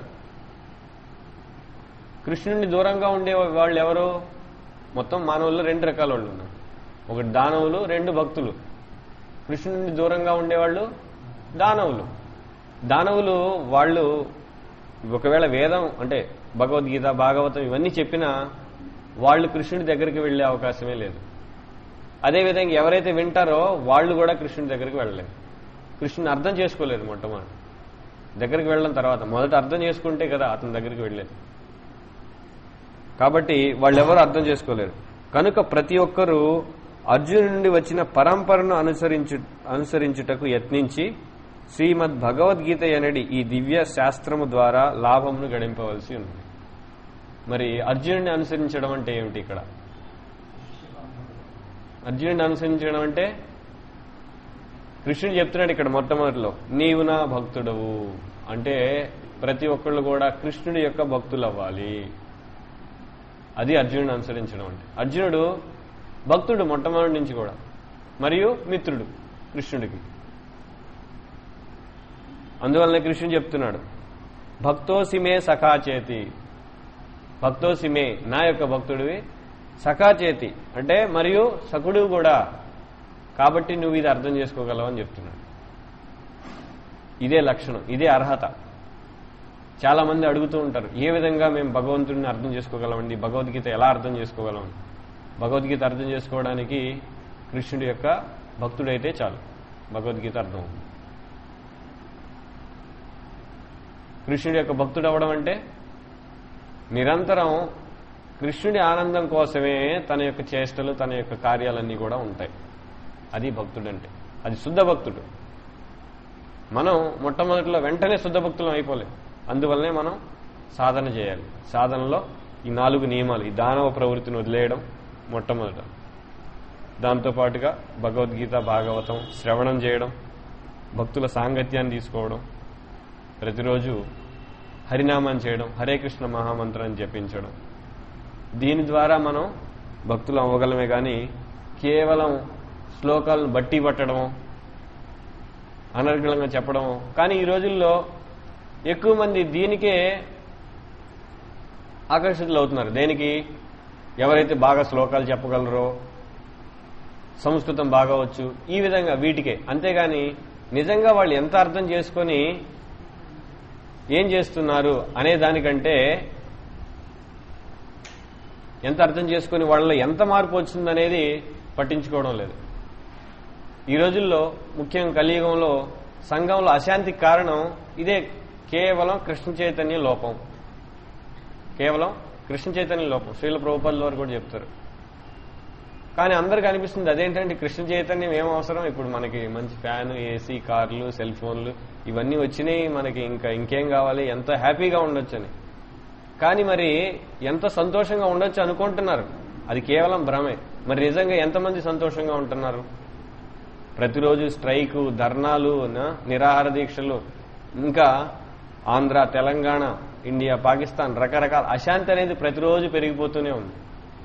[SPEAKER 2] కృష్ణుడిని దూరంగా ఉండే వాళ్ళు ఎవరు మొత్తం మానవుల్లో రెండు రకాల వాళ్ళు ఉన్నారు ఒకటి దానవులు రెండు భక్తులు కృష్ణుడిని దూరంగా ఉండేవాళ్ళు దానవులు దానవులు వాళ్ళు ఒకవేళ వేదం అంటే భగవద్గీత భాగవతం ఇవన్నీ చెప్పినా వాళ్ళు కృష్ణుడి దగ్గరికి వెళ్లే అవకాశమే లేదు అదేవిధంగా ఎవరైతే వింటారో వాళ్ళు కూడా కృష్ణుడి దగ్గరికి వెళ్ళలేరు కృష్ణుని అర్థం చేసుకోలేదు మొట్టమొదటి దగ్గరికి వెళ్ళడం తర్వాత మొదట అర్థం చేసుకుంటే కదా అతని దగ్గరికి వెళ్ళేది కాబట్టి వాళ్ళెవరూ అర్థం చేసుకోలేరు కనుక ప్రతి ఒక్కరూ అర్జును నుండి వచ్చిన పరంపరను అనుసరించు అనుసరించుటకు యత్నించి శ్రీమద్ భగవద్గీత అనడి ఈ దివ్య శాస్త్రము ద్వారా లాభమును గడింపవలసి ఉంది మరి అర్జునుడిని అనుసరించడం అంటే ఏమిటి ఇక్కడ అర్జునుడిని అనుసరించడం అంటే కృష్ణుడు చెప్తున్నాడు ఇక్కడ మొట్టమొదటిలో నీవు నా భక్తుడవు అంటే ప్రతి ఒక్కళ్ళు కూడా కృష్ణుడి యొక్క భక్తులు అవ్వాలి అది అర్జునుడిని అనుసరించడం అంటే అర్జునుడు భక్తుడు మొట్టమొదటి నుంచి కూడా మరియు మిత్రుడు కృష్ణుడికి అందువలన కృష్ణుడు చెప్తున్నాడు భక్తోసిమే సఖాచేతి భక్తోసిమే నా యొక్క భక్తుడివి సఖాచేతి అంటే మరియు సకుడు కూడా కాబట్టి నువ్వు ఇది అర్థం చేసుకోగలవు అని చెప్తున్నాడు ఇదే లక్షణం ఇదే అర్హత చాలా మంది అడుగుతూ ఉంటారు ఏ విధంగా మేము భగవంతుడిని అర్థం చేసుకోగలమండి భగవద్గీత ఎలా అర్థం చేసుకోగలం భగవద్గీత అర్థం చేసుకోవడానికి కృష్ణుడి యొక్క భక్తుడైతే చాలు భగవద్గీత అర్థం అవుతుంది కృష్ణుడి యొక్క భక్తుడు అవ్వడం అంటే నిరంతరం కృష్ణుడి ఆనందం కోసమే తన యొక్క చేష్టలు తన యొక్క కార్యాలన్నీ కూడా ఉంటాయి అది భక్తుడు అంటే అది శుద్ధ భక్తుడు మనం మొట్టమొదటిలో వెంటనే శుద్ధ భక్తులం అయిపోలేం అందువల్లనే మనం సాధన చేయాలి సాధనలో ఈ నాలుగు నియమాలు ఈ దానవ ప్రవృత్తిని వదిలేయడం మొట్టమొదట దాంతోపాటుగా భగవద్గీత భాగవతం శ్రవణం చేయడం భక్తుల సాంగత్యాన్ని తీసుకోవడం ప్రతిరోజు హరినామం చేయడం హరే కృష్ణ మహామంత్రాన్ని జపించడం దీని ద్వారా మనం భక్తులు అవ్వగలమే కానీ కేవలం శ్లోకాలను బట్టి పట్టడం అనర్గళంగా చెప్పడం కానీ ఈ రోజుల్లో ఎక్కువ మంది దీనికే ఆకర్షితులు అవుతున్నారు దేనికి ఎవరైతే బాగా శ్లోకాలు చెప్పగలరో సంస్కృతం బాగా వచ్చు ఈ విధంగా వీటికే అంతేగాని నిజంగా వాళ్ళు ఎంత అర్థం చేసుకొని ఏం చేస్తున్నారు అనే దానికంటే ఎంత అర్థం చేసుకుని వాళ్ళలో ఎంత మార్పు వచ్చిందనేది పట్టించుకోవడం లేదు ఈ రోజుల్లో ముఖ్యంగా కలియుగంలో సంఘంలో అశాంతికి కారణం ఇదే కేవలం కృష్ణ చైతన్య లోపం కేవలం కృష్ణ చైతన్య లోపం శ్రీల ప్రభుపాదుల వారు కూడా చెప్తారు కానీ అందరికి అనిపిస్తుంది అదేంటంటే కృష్ణ చైతన్యం ఏం అవసరం ఇప్పుడు మనకి మంచి ఫ్యాన్ ఏసీ కార్లు సెల్ ఫోన్లు ఇవన్నీ వచ్చినాయి మనకి ఇంకా ఇంకేం కావాలి ఎంత హ్యాపీగా ఉండొచ్చు అని కానీ మరి ఎంత సంతోషంగా ఉండొచ్చు అనుకుంటున్నారు అది కేవలం భ్రమే మరి నిజంగా ఎంతమంది సంతోషంగా ఉంటున్నారు ప్రతిరోజు స్ట్రైకు ధర్నాలు న- నిరాహార దీక్షలు ఇంకా ఆంధ్ర తెలంగాణ ఇండియా పాకిస్తాన్ రకరకాల అశాంతి అనేది ప్రతిరోజు పెరిగిపోతూనే ఉంది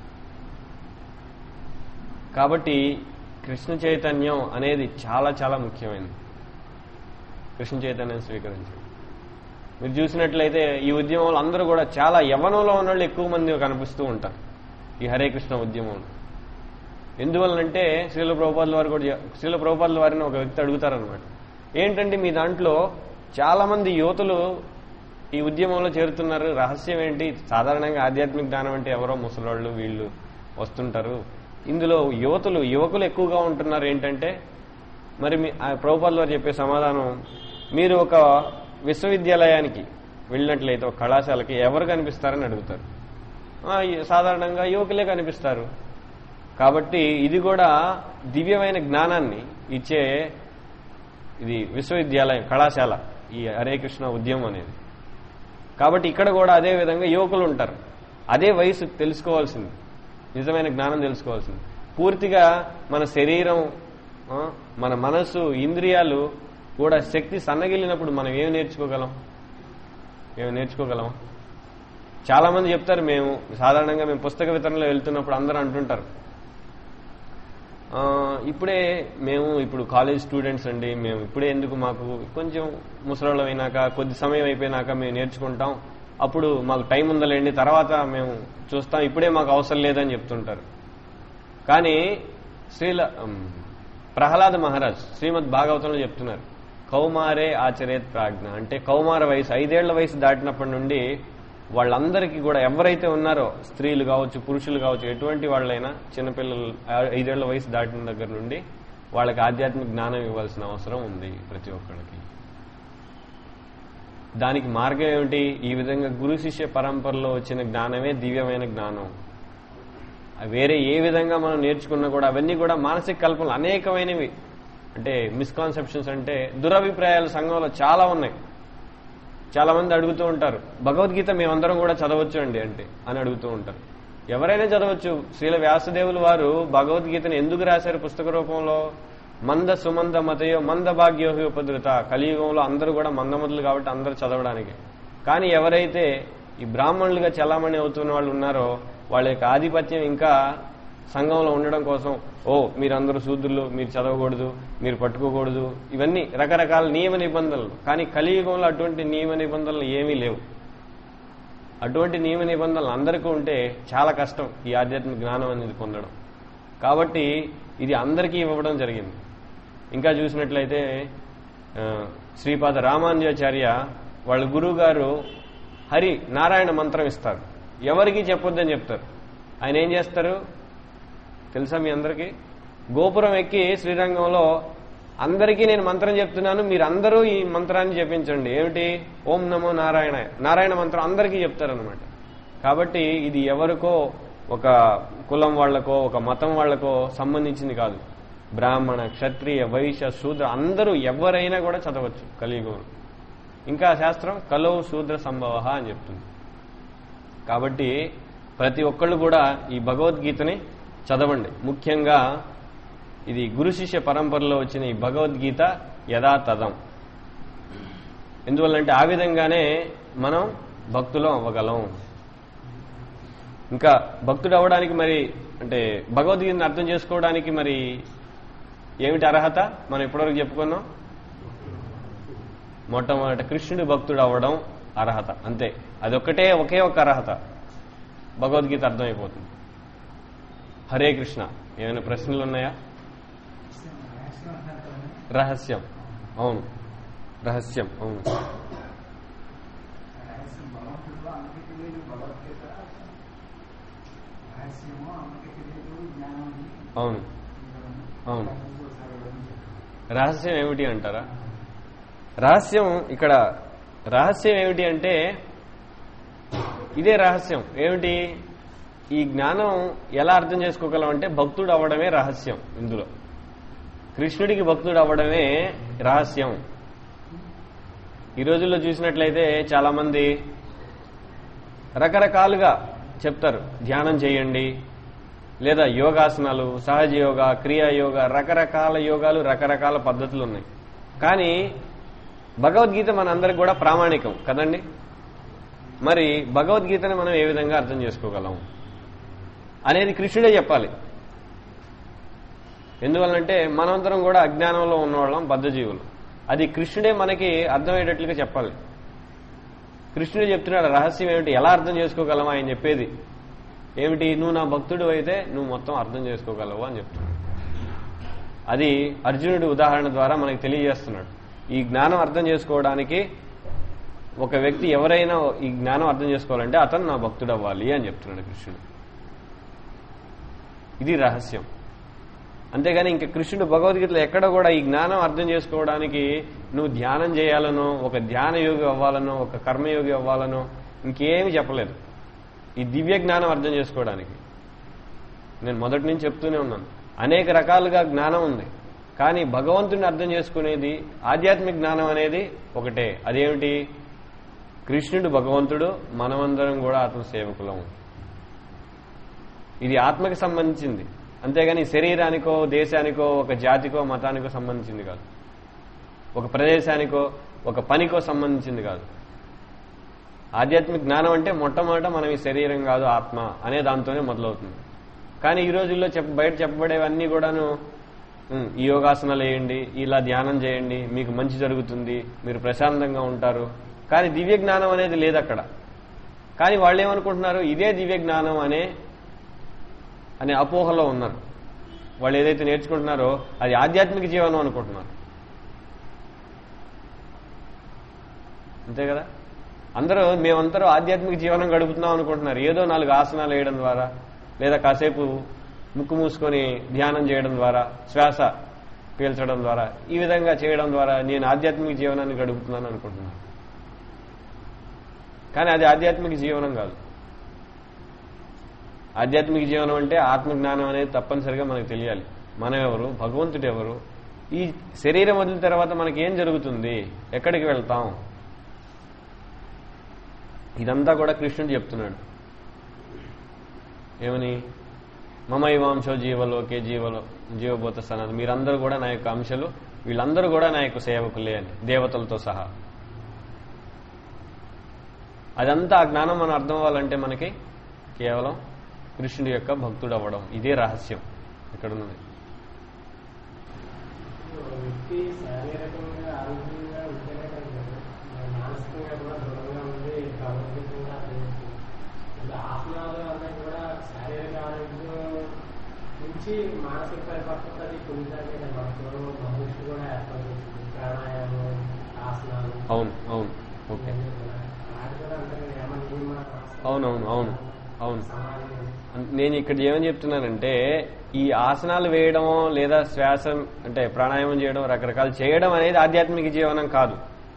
[SPEAKER 2] కాబట్టి కృష్ణ చైతన్యం అనేది చాలా చాలా ముఖ్యమైనది కృష్ణ చైతన్యం స్వీకరించడం మీరు చూసినట్లయితే ఈ ఉద్యమంలో అందరూ కూడా చాలా యవ్వనంలో ఉన్న వాళ్ళు ఎక్కువ మంది కనిపిస్తూ ఉంటారు ఈ హరే కృష్ణ ఉద్యమంలో ఎందువలనంటే శ్రీల ప్రభుపాదుల వారు కూడా చె- శ్రీల ప్రభుపాదుల వారిని ఒక వ్యక్తి అడుగుతారనమాట ఏంటంటే మీ దాంట్లో చాలా మంది యువతులు ఈ ఉద్యమంలో చేరుతున్నారు రహస్యం ఏంటి సాధారణంగా ఆధ్యాత్మిక జ్ఞానం అంటే ఎవరో ముసలోళ్ళు వీళ్ళు వస్తుంటారు ఇందులో యువతులు యువకులు ఎక్కువగా ఉంటున్నారు ఏంటంటే మరి మీ ఆ ప్రభుపాదుల వారు చెప్పే సమాధానం మీరు ఒక విశ్వవిద్యాలయానికి వెళ్ళినట్లయితే ఒక కళాశాలకి ఎవరు కనిపిస్తారని అడుగుతారు ఆ, ఈ- సాధారణంగా యువకులే కనిపిస్తారు కాబట్టి ఇది కూడా దివ్యమైన జ్ఞానాన్ని ఇచ్చే ఇది విశ్వవిద్యాలయం కళాశాల ఈ హరే కృష్ణ ఉద్యమం అనేది కాబట్టి ఇక్కడ కూడా అదే విధంగా యువకులు ఉంటారు అదే వయసు తెలుసుకోవాల్సింది నిజమైన జ్ఞానం తెలుసుకోవాల్సింది పూర్తిగా మన శరీరం ఆ, మన మనస్సు ఇంద్రియాలు కూడా శక్తి సన్నగిల్లినప్పుడు మనం ఏమి నేర్చుకోగలం ఏమి నేర్చుకోగలం చాలా మంది చెప్తారు మేము సాధారణంగా మేము పుస్తక వితరణలో వెళ్తున్నప్పుడు అందరూ అంటుంటారు ఆ, ఇప్పుడే మేము ఇప్పుడు కాలేజ్ స్టూడెంట్స్ అండి మేము ఇప్పుడే ఎందుకు మాకు కొంచెం ముసలోళ్ళం అయినాక కొద్ది సమయం అయిపోయినాక మేము నేర్చుకుంటాం అప్పుడు మాకు టైం ఉందలేండి తర్వాత మేము చూస్తాం ఇప్పుడే మాకు అవసరం లేదని చెప్తుంటారు కానీ శ్రీల ఉమ్, ప్రహ్లాద మహారాజ్ శ్రీమద్ భాగవతంలో చెప్తున్నారు కౌమారే ఆచరేత్ ప్రాజ్ఞ అంటే కౌమార వయసు ఐదేళ్ల వయసు దాటినప్పటి నుండి వాళ్ళందరికీ కూడా ఎవరైతే ఉన్నారో స్త్రీలు కావచ్చు పురుషులు కావచ్చు ఎటువంటి వాళ్ళైనా చిన్నపిల్లలు ఆ- ఐదేళ్ల వయసు దాటిన దగ్గర నుండి వాళ్ళకి ఆధ్యాత్మిక జ్ఞానం ఇవ్వాల్సిన అవసరం ఉంది ప్రతి ఒక్కరికి దానికి మార్గం ఏమిటి ఈ విధంగా గురు శిష్య పరంపరలో వచ్చిన జ్ఞానమే దివ్యమైన జ్ఞానం అవి వేరే ఏ విధంగా మనం నేర్చుకున్నా కూడా అవన్నీ కూడా మానసిక కల్పనలు అనేకమైనవి అంటే మిస్కాన్సెప్షన్స్ అంటే దురభిప్రాయాలు సంఘంలో చాలా ఉన్నాయి చాలా మంది అడుగుతూ ఉంటారు భగవద్గీత మేమందరం కూడా చదవచ్చు అండి అంటే అని అడుగుతూ ఉంటారు ఎవరైనా చదవచ్చు శ్రీల వ్యాసదేవులు వారు భగవద్గీతను ఎందుకు రాశారు పుస్తక రూపంలో మంద సుమంద మతయో మంద భాగ్యోహి ఉపద్రుత కలియుగంలో అందరూ కూడా మందమతులు కాబట్టి అందరూ చదవడానికి కానీ ఎవరైతే ఈ బ్రాహ్మణులుగా చలామణి అవుతున్న వాళ్ళు ఉన్నారో వాళ్ళ యొక్క ఆధిపత్యం ఇంకా సంఘంలో ఉండడం కోసం ఓ మీరందరూ శూద్రులు మీరు చదవకూడదు మీరు పట్టుకోకూడదు ఇవన్నీ రకరకాల నియమ నిబంధనలు కానీ కలియుగంలో అటువంటి నియమ నిబంధనలు ఏమీ లేవు అటువంటి నియమ నిబంధనలు అందరికీ ఉంటే చాలా కష్టం ఈ ఆధ్యాత్మిక జ్ఞానం అనేది పొందడం కాబట్టి ఇది అందరికీ ఇవ్వడం జరిగింది ఇంకా చూసినట్లయితే ఆ, శ్రీపాద రామానుజాచార్య వాళ్ళ గురువు గారు హరి నారాయణ మంత్రం ఇస్తారు ఎవరికి చెప్పొద్దని చెప్తారు ఆయన ఏం చేస్తారు తెలుసా మీ అందరికీ గోపురం ఎక్కి శ్రీరంగంలో అందరికీ నేను మంత్రం చెప్తున్నాను మీరందరూ ఈ మంత్రాన్ని జపించండి ఏమిటి ఓం నమో నారాయణ నారాయణ మంత్రం అందరికీ చెప్తారనమాట కాబట్టి ఇది ఎవరికో ఒక కులం వాళ్లకో ఒక మతం వాళ్లకో సంబంధించింది కాదు బ్రాహ్మణ క్షత్రియ వైశ్య శూద్ర అందరూ ఎవరైనా కూడా చదవచ్చు కలియుగం ఇంకా శాస్త్రం కలవు శూద్ర సంభవ అని చెప్తుంది కాబట్టి ప్రతి ఒక్కళ్ళు కూడా ఈ భగవద్గీతని చదవండి ముఖ్యంగా ఇది గురు శిష్య పరంపరలో వచ్చిన ఈ భగవద్గీత యథాతథం ఎందువల్లంటే ఆ విధంగానే మనం భక్తులం అవ్వగలం ఇంకా భక్తుడు అవ్వడానికి మరి అంటే భగవద్గీతను అర్థం చేసుకోవడానికి మరి ఏమిటి అర్హత మనం ఇప్పటివరకు చెప్పుకున్నాం మొట్టమొదట కృష్ణుడి భక్తుడు అవ్వడం అర్హత అంతే అదొక్కటే ఒకే ఒక అర్హత భగవద్గీత అర్థమైపోతుంది హరే కృష్ణ ఏమైనా ప్రశ్నలు ఉన్నాయా రహస్యం అవును రహస్యం అవును
[SPEAKER 3] భగవంతుడు అందరికీ తెలియదు భగవద్గీత రహస్యము అందరికీ తెలియదు జ్ఞానం
[SPEAKER 2] అవును అవును రహస్యం ఏమిటి అంటారా రహస్యం ఇక్కడ రహస్యం ఏమిటి అంటే ఇదే రహస్యం ఏమిటి ఈ జ్ఞానం ఎలా అర్థం చేసుకోగలం అంటే భక్తుడు అవ్వడమే రహస్యం ఇందులో కృష్ణుడికి భక్తుడు అవ్వడమే రహస్యం ఈ రోజుల్లో చూసినట్లయితే చాలా మంది రకరకాలుగా చెప్తారు ధ్యానం చేయండి లేదా యోగాసనాలు సహజ యోగా క్రియా యోగా రకరకాల యోగాలు రకరకాల పద్ధతులు ఉన్నాయి కానీ భగవద్గీత మనందరికి కూడా ప్రామాణికం కదండి మరి భగవద్గీతని మనం ఏ విధంగా అర్థం చేసుకోగలం అనేది కృష్ణుడే చెప్పాలి ఎందువల్లంటే మనందరం కూడా అజ్ఞానంలో ఉన్నవాళ్ళం బద్ధజీవులు అది కృష్ణుడే మనకి అర్థమయ్యేటట్లుగా చెప్పాలి కృష్ణుడే చెప్తున్నాడు రహస్యం ఏమిటి ఎలా అర్థం చేసుకోగలం ఆయన చెప్పేది ఏమిటి నువ్వు నా భక్తుడు అయితే నువ్వు మొత్తం అర్థం చేసుకోగలవు అని చెప్తున్నాడు అది అర్జునుడి ఉదాహరణ ద్వారా మనకి తెలియజేస్తున్నాడు ఈ జ్ఞానం అర్థం చేసుకోవడానికి ఒక వ్యక్తి ఎవరైనా ఈ జ్ఞానం అర్థం చేసుకోవాలంటే అతను నా భక్తుడు అవ్వాలి అని చెప్తున్నాడు కృష్ణుడు ఇది రహస్యం అంతేగాని ఇంకా కృష్ణుడు భగవద్గీతలో ఎక్కడ కూడా ఈ జ్ఞానం అర్థం చేసుకోవడానికి నువ్వు ధ్యానం చేయాలనో ఒక ధ్యాన యోగి అవ్వాలనో ఒక కర్మయోగి అవ్వాలనో ఇంకేమి చెప్పలేదు ఈ దివ్య జ్ఞానం అర్థం చేసుకోవడానికి నేను మొదటి నుంచి చెప్తూనే ఉన్నాను అనేక రకాలుగా జ్ఞానం ఉంది కానీ భగవంతుని అర్థం చేసుకునేది ఆధ్యాత్మిక జ్ఞానం అనేది ఒకటే అదేమిటి కృష్ణుడు భగవంతుడు మనమందరం కూడా ఆత్మ సేవకులం ఇది ఆత్మకి సంబంధించింది అంతేగాని శరీరానికో దేశానికో ఒక జాతికో మతానికో సంబంధించింది కాదు ఒక ప్రదేశానికో ఒక పనికో సంబంధించింది కాదు ఆధ్యాత్మిక జ్ఞానం అంటే మొట్టమొదట మనం ఈ శరీరం కాదు ఆత్మ అనే దాంతోనే మొదలవుతుంది కానీ ఈ రోజుల్లో చెప్ప బయట చెప్పబడేవన్నీ కూడాను ఉమ్, ఈ యోగాసనాలు వేయండి ఇలా ధ్యానం చేయండి మీకు మంచి జరుగుతుంది మీరు ప్రశాంతంగా ఉంటారు కానీ దివ్య జ్ఞానం అనేది లేదు అక్కడ కానీ వాళ్ళు ఏమనుకుంటున్నారు ఇదే దివ్య జ్ఞానం అనే అనే అపోహలో ఉన్నారు వాళ్ళు ఏదైతే నేర్చుకుంటున్నారో అది ఆధ్యాత్మిక జీవనం అనుకుంటున్నారు అంతే కదా అందరూ మేమందరూ ఆధ్యాత్మిక జీవనం గడుపుతున్నాం అనుకుంటున్నారు ఏదో నాలుగు ఆసనాలు వేయడం ద్వారా లేదా కాసేపు ముక్కు మూసుకొని ధ్యానం చేయడం ద్వారా శ్వాస పీల్చడం ద్వారా ఈ విధంగా చేయడం ద్వారా నేను ఆధ్యాత్మిక జీవనాన్ని గడుపుతున్నాను అనుకుంటున్నాను కానీ అది ఆధ్యాత్మిక జీవనం కాదు ఆధ్యాత్మిక జీవనం అంటే ఆత్మజ్ఞానం అనేది తప్పనిసరిగా మనకు తెలియాలి మనం ఎవరు భగవంతుడు ఎవరు ఈ శరీరం వదిలిన తర్వాత మనకి ఏం జరుగుతుంది ఎక్కడికి వెళ్తాం ఇదంతా కూడా కృష్ణుడు చెప్తున్నాడు ఏమని మమైవాంశో జీవలోకే జీవలో జీవభూత సనాథ్ మీరందరూ కూడా నా యొక్క అంశలు వీళ్ళందరూ కూడా నా యొక్క సేవకులే అని దేవతలతో సహా అదంతా ఆ జ్ఞానం మనం అర్థం అవ్వాలంటే మనకి కేవలం కృష్ణుడి యొక్క భక్తుడు అవ్వడం ఇదే రహస్యం ఇక్కడ ఉన్నది
[SPEAKER 4] వ్యక్తి శారీరకంగా ఆరోగ్యంగా ఉంటేనే కదా మరి మానసికంగా కూడా దృఢంగా ఉండి భగవద్గీతంగా అర్థమవుతుంది ఇప్పుడు ఆసనాలు అన్నవి కూడా శారీరక ఆరోగ్యం నుంచి మానసిక పరిపక్వత పొందడానికి మనకు మహర్షి కూడా ఏర్పాటు చేసింది ప్రాణాయామం ఆసనాలు
[SPEAKER 2] అవును అవును ఓకే
[SPEAKER 4] ఇవన్నీ కూడా. వాటి కూడా అంతగా యమ నియమ ఆసనాలు.
[SPEAKER 2] అవునవును అవును అవును
[SPEAKER 4] సమాజం
[SPEAKER 2] నేను ఇక్కడ ఏమని చెప్తున్నానంటే ఈ ఆసనాలు వేయడం లేదా శ్వాసం అంటే ప్రాణాయామం చేయడం రకరకాలు చేయడం అనేది ఆధ్యాత్మిక జీవనం కాదు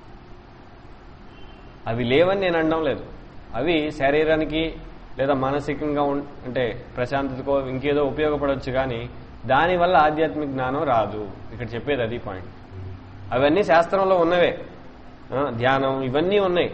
[SPEAKER 2] అవి లేవని నేను అనడం లేదు అవి శరీరానికి లేదా మానసికంగా ఉన్- అంటే ప్రశాంతతకో ఇంకేదో ఉపయోగపడవచ్చు కానీ దానివల్ల ఆధ్యాత్మిక జ్ఞానం రాదు ఇక్కడ చెప్పేది అది పాయింట్ అవన్నీ శాస్త్రంలో ఉన్నవే ఆ, ధ్యానం ఇవన్నీ ఉన్నాయి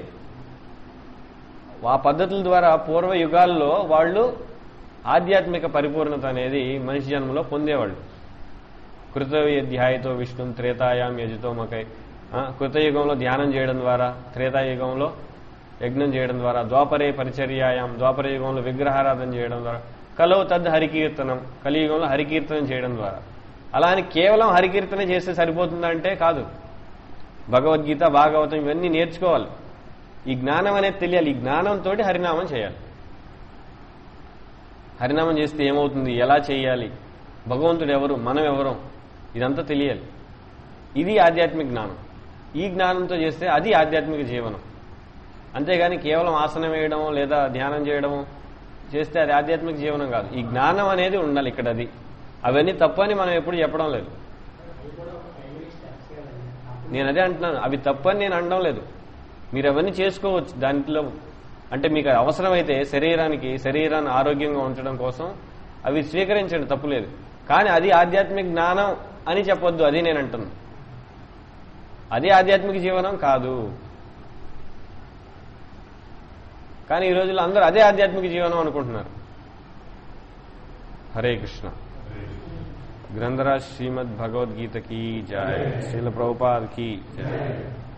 [SPEAKER 2] ఆ పద్ధతుల ద్వారా పూర్వ యుగాల్లో వాళ్ళు ఆధ్యాత్మిక పరిపూర్ణత అనేది మనిషి జన్మలో పొందేవాళ్ళు కృతయుధ్యాయతో విష్ణు త్రేతాయాం యజుతో మకై ఆ, కృతయుగంలో ధ్యానం చేయడం ద్వారా త్రేతాయుగంలో యజ్ఞం చేయడం ద్వారా ద్వాపరే పరిచర్యాయాం ద్వాపర యుగంలో విగ్రహారాధన చేయడం ద్వారా కలో తద్ హరికీర్తనం కలియుగంలో హరికీర్తనం చేయడం ద్వారా అలా అని కేవలం హరికీర్తన చేస్తే సరిపోతుందా అంటే కాదు భగవద్గీత భాగవతం ఇవన్నీ నేర్చుకోవాలి ఈ జ్ఞానం అనేది తెలియాలి ఈ జ్ఞానంతో హరినామం చేయాలి హరినామం చేస్తే ఏమవుతుంది ఎలా చేయాలి భగవంతుడు ఎవరు మనం ఎవరం ఇదంతా తెలియాలి ఇది ఆధ్యాత్మిక జ్ఞానం ఈ జ్ఞానంతో చేస్తే అది ఆధ్యాత్మిక జీవనం అంతేగాని కేవలం ఆసనం వేయడం లేదా ధ్యానం చేయడం చేస్తే అది ఆధ్యాత్మిక జీవనం కాదు ఈ జ్ఞానం అనేది ఉండాలి ఇక్కడ అది అవన్నీ తప్పని మనం ఎప్పుడు చెప్పడం లేదు
[SPEAKER 4] అవి కూడా ఒక ప్రైమరీ స్టెప్స్ కదండి అప్పుడు
[SPEAKER 2] నేను అదే అంటున్నాను అవి తప్పని నేను అనడం లేదు మీరు అవన్నీ చేసుకోవచ్చు దాంట్లో అంటే మీకు అది అవసరమైతే శరీరానికి శరీరాన్ని ఆరోగ్యంగా ఉంచడం కోసం అవి స్వీకరించండి తప్పులేదు కానీ అది ఆధ్యాత్మిక జ్ఞానం అని చెప్పొద్దు అది నేను అంటున్నాను అది ఆధ్యాత్మిక జీవనం కాదు కానీ ఈ రోజుల్లో అందరూ అదే ఆధ్యాత్మిక జీవనం అనుకుంటున్నారు హరే కృష్ణ గ్రంథరాజ్ శ్రీమద్ భగవద్గీత కీ జయ శీల ప్రభుపాద్ కీ జయ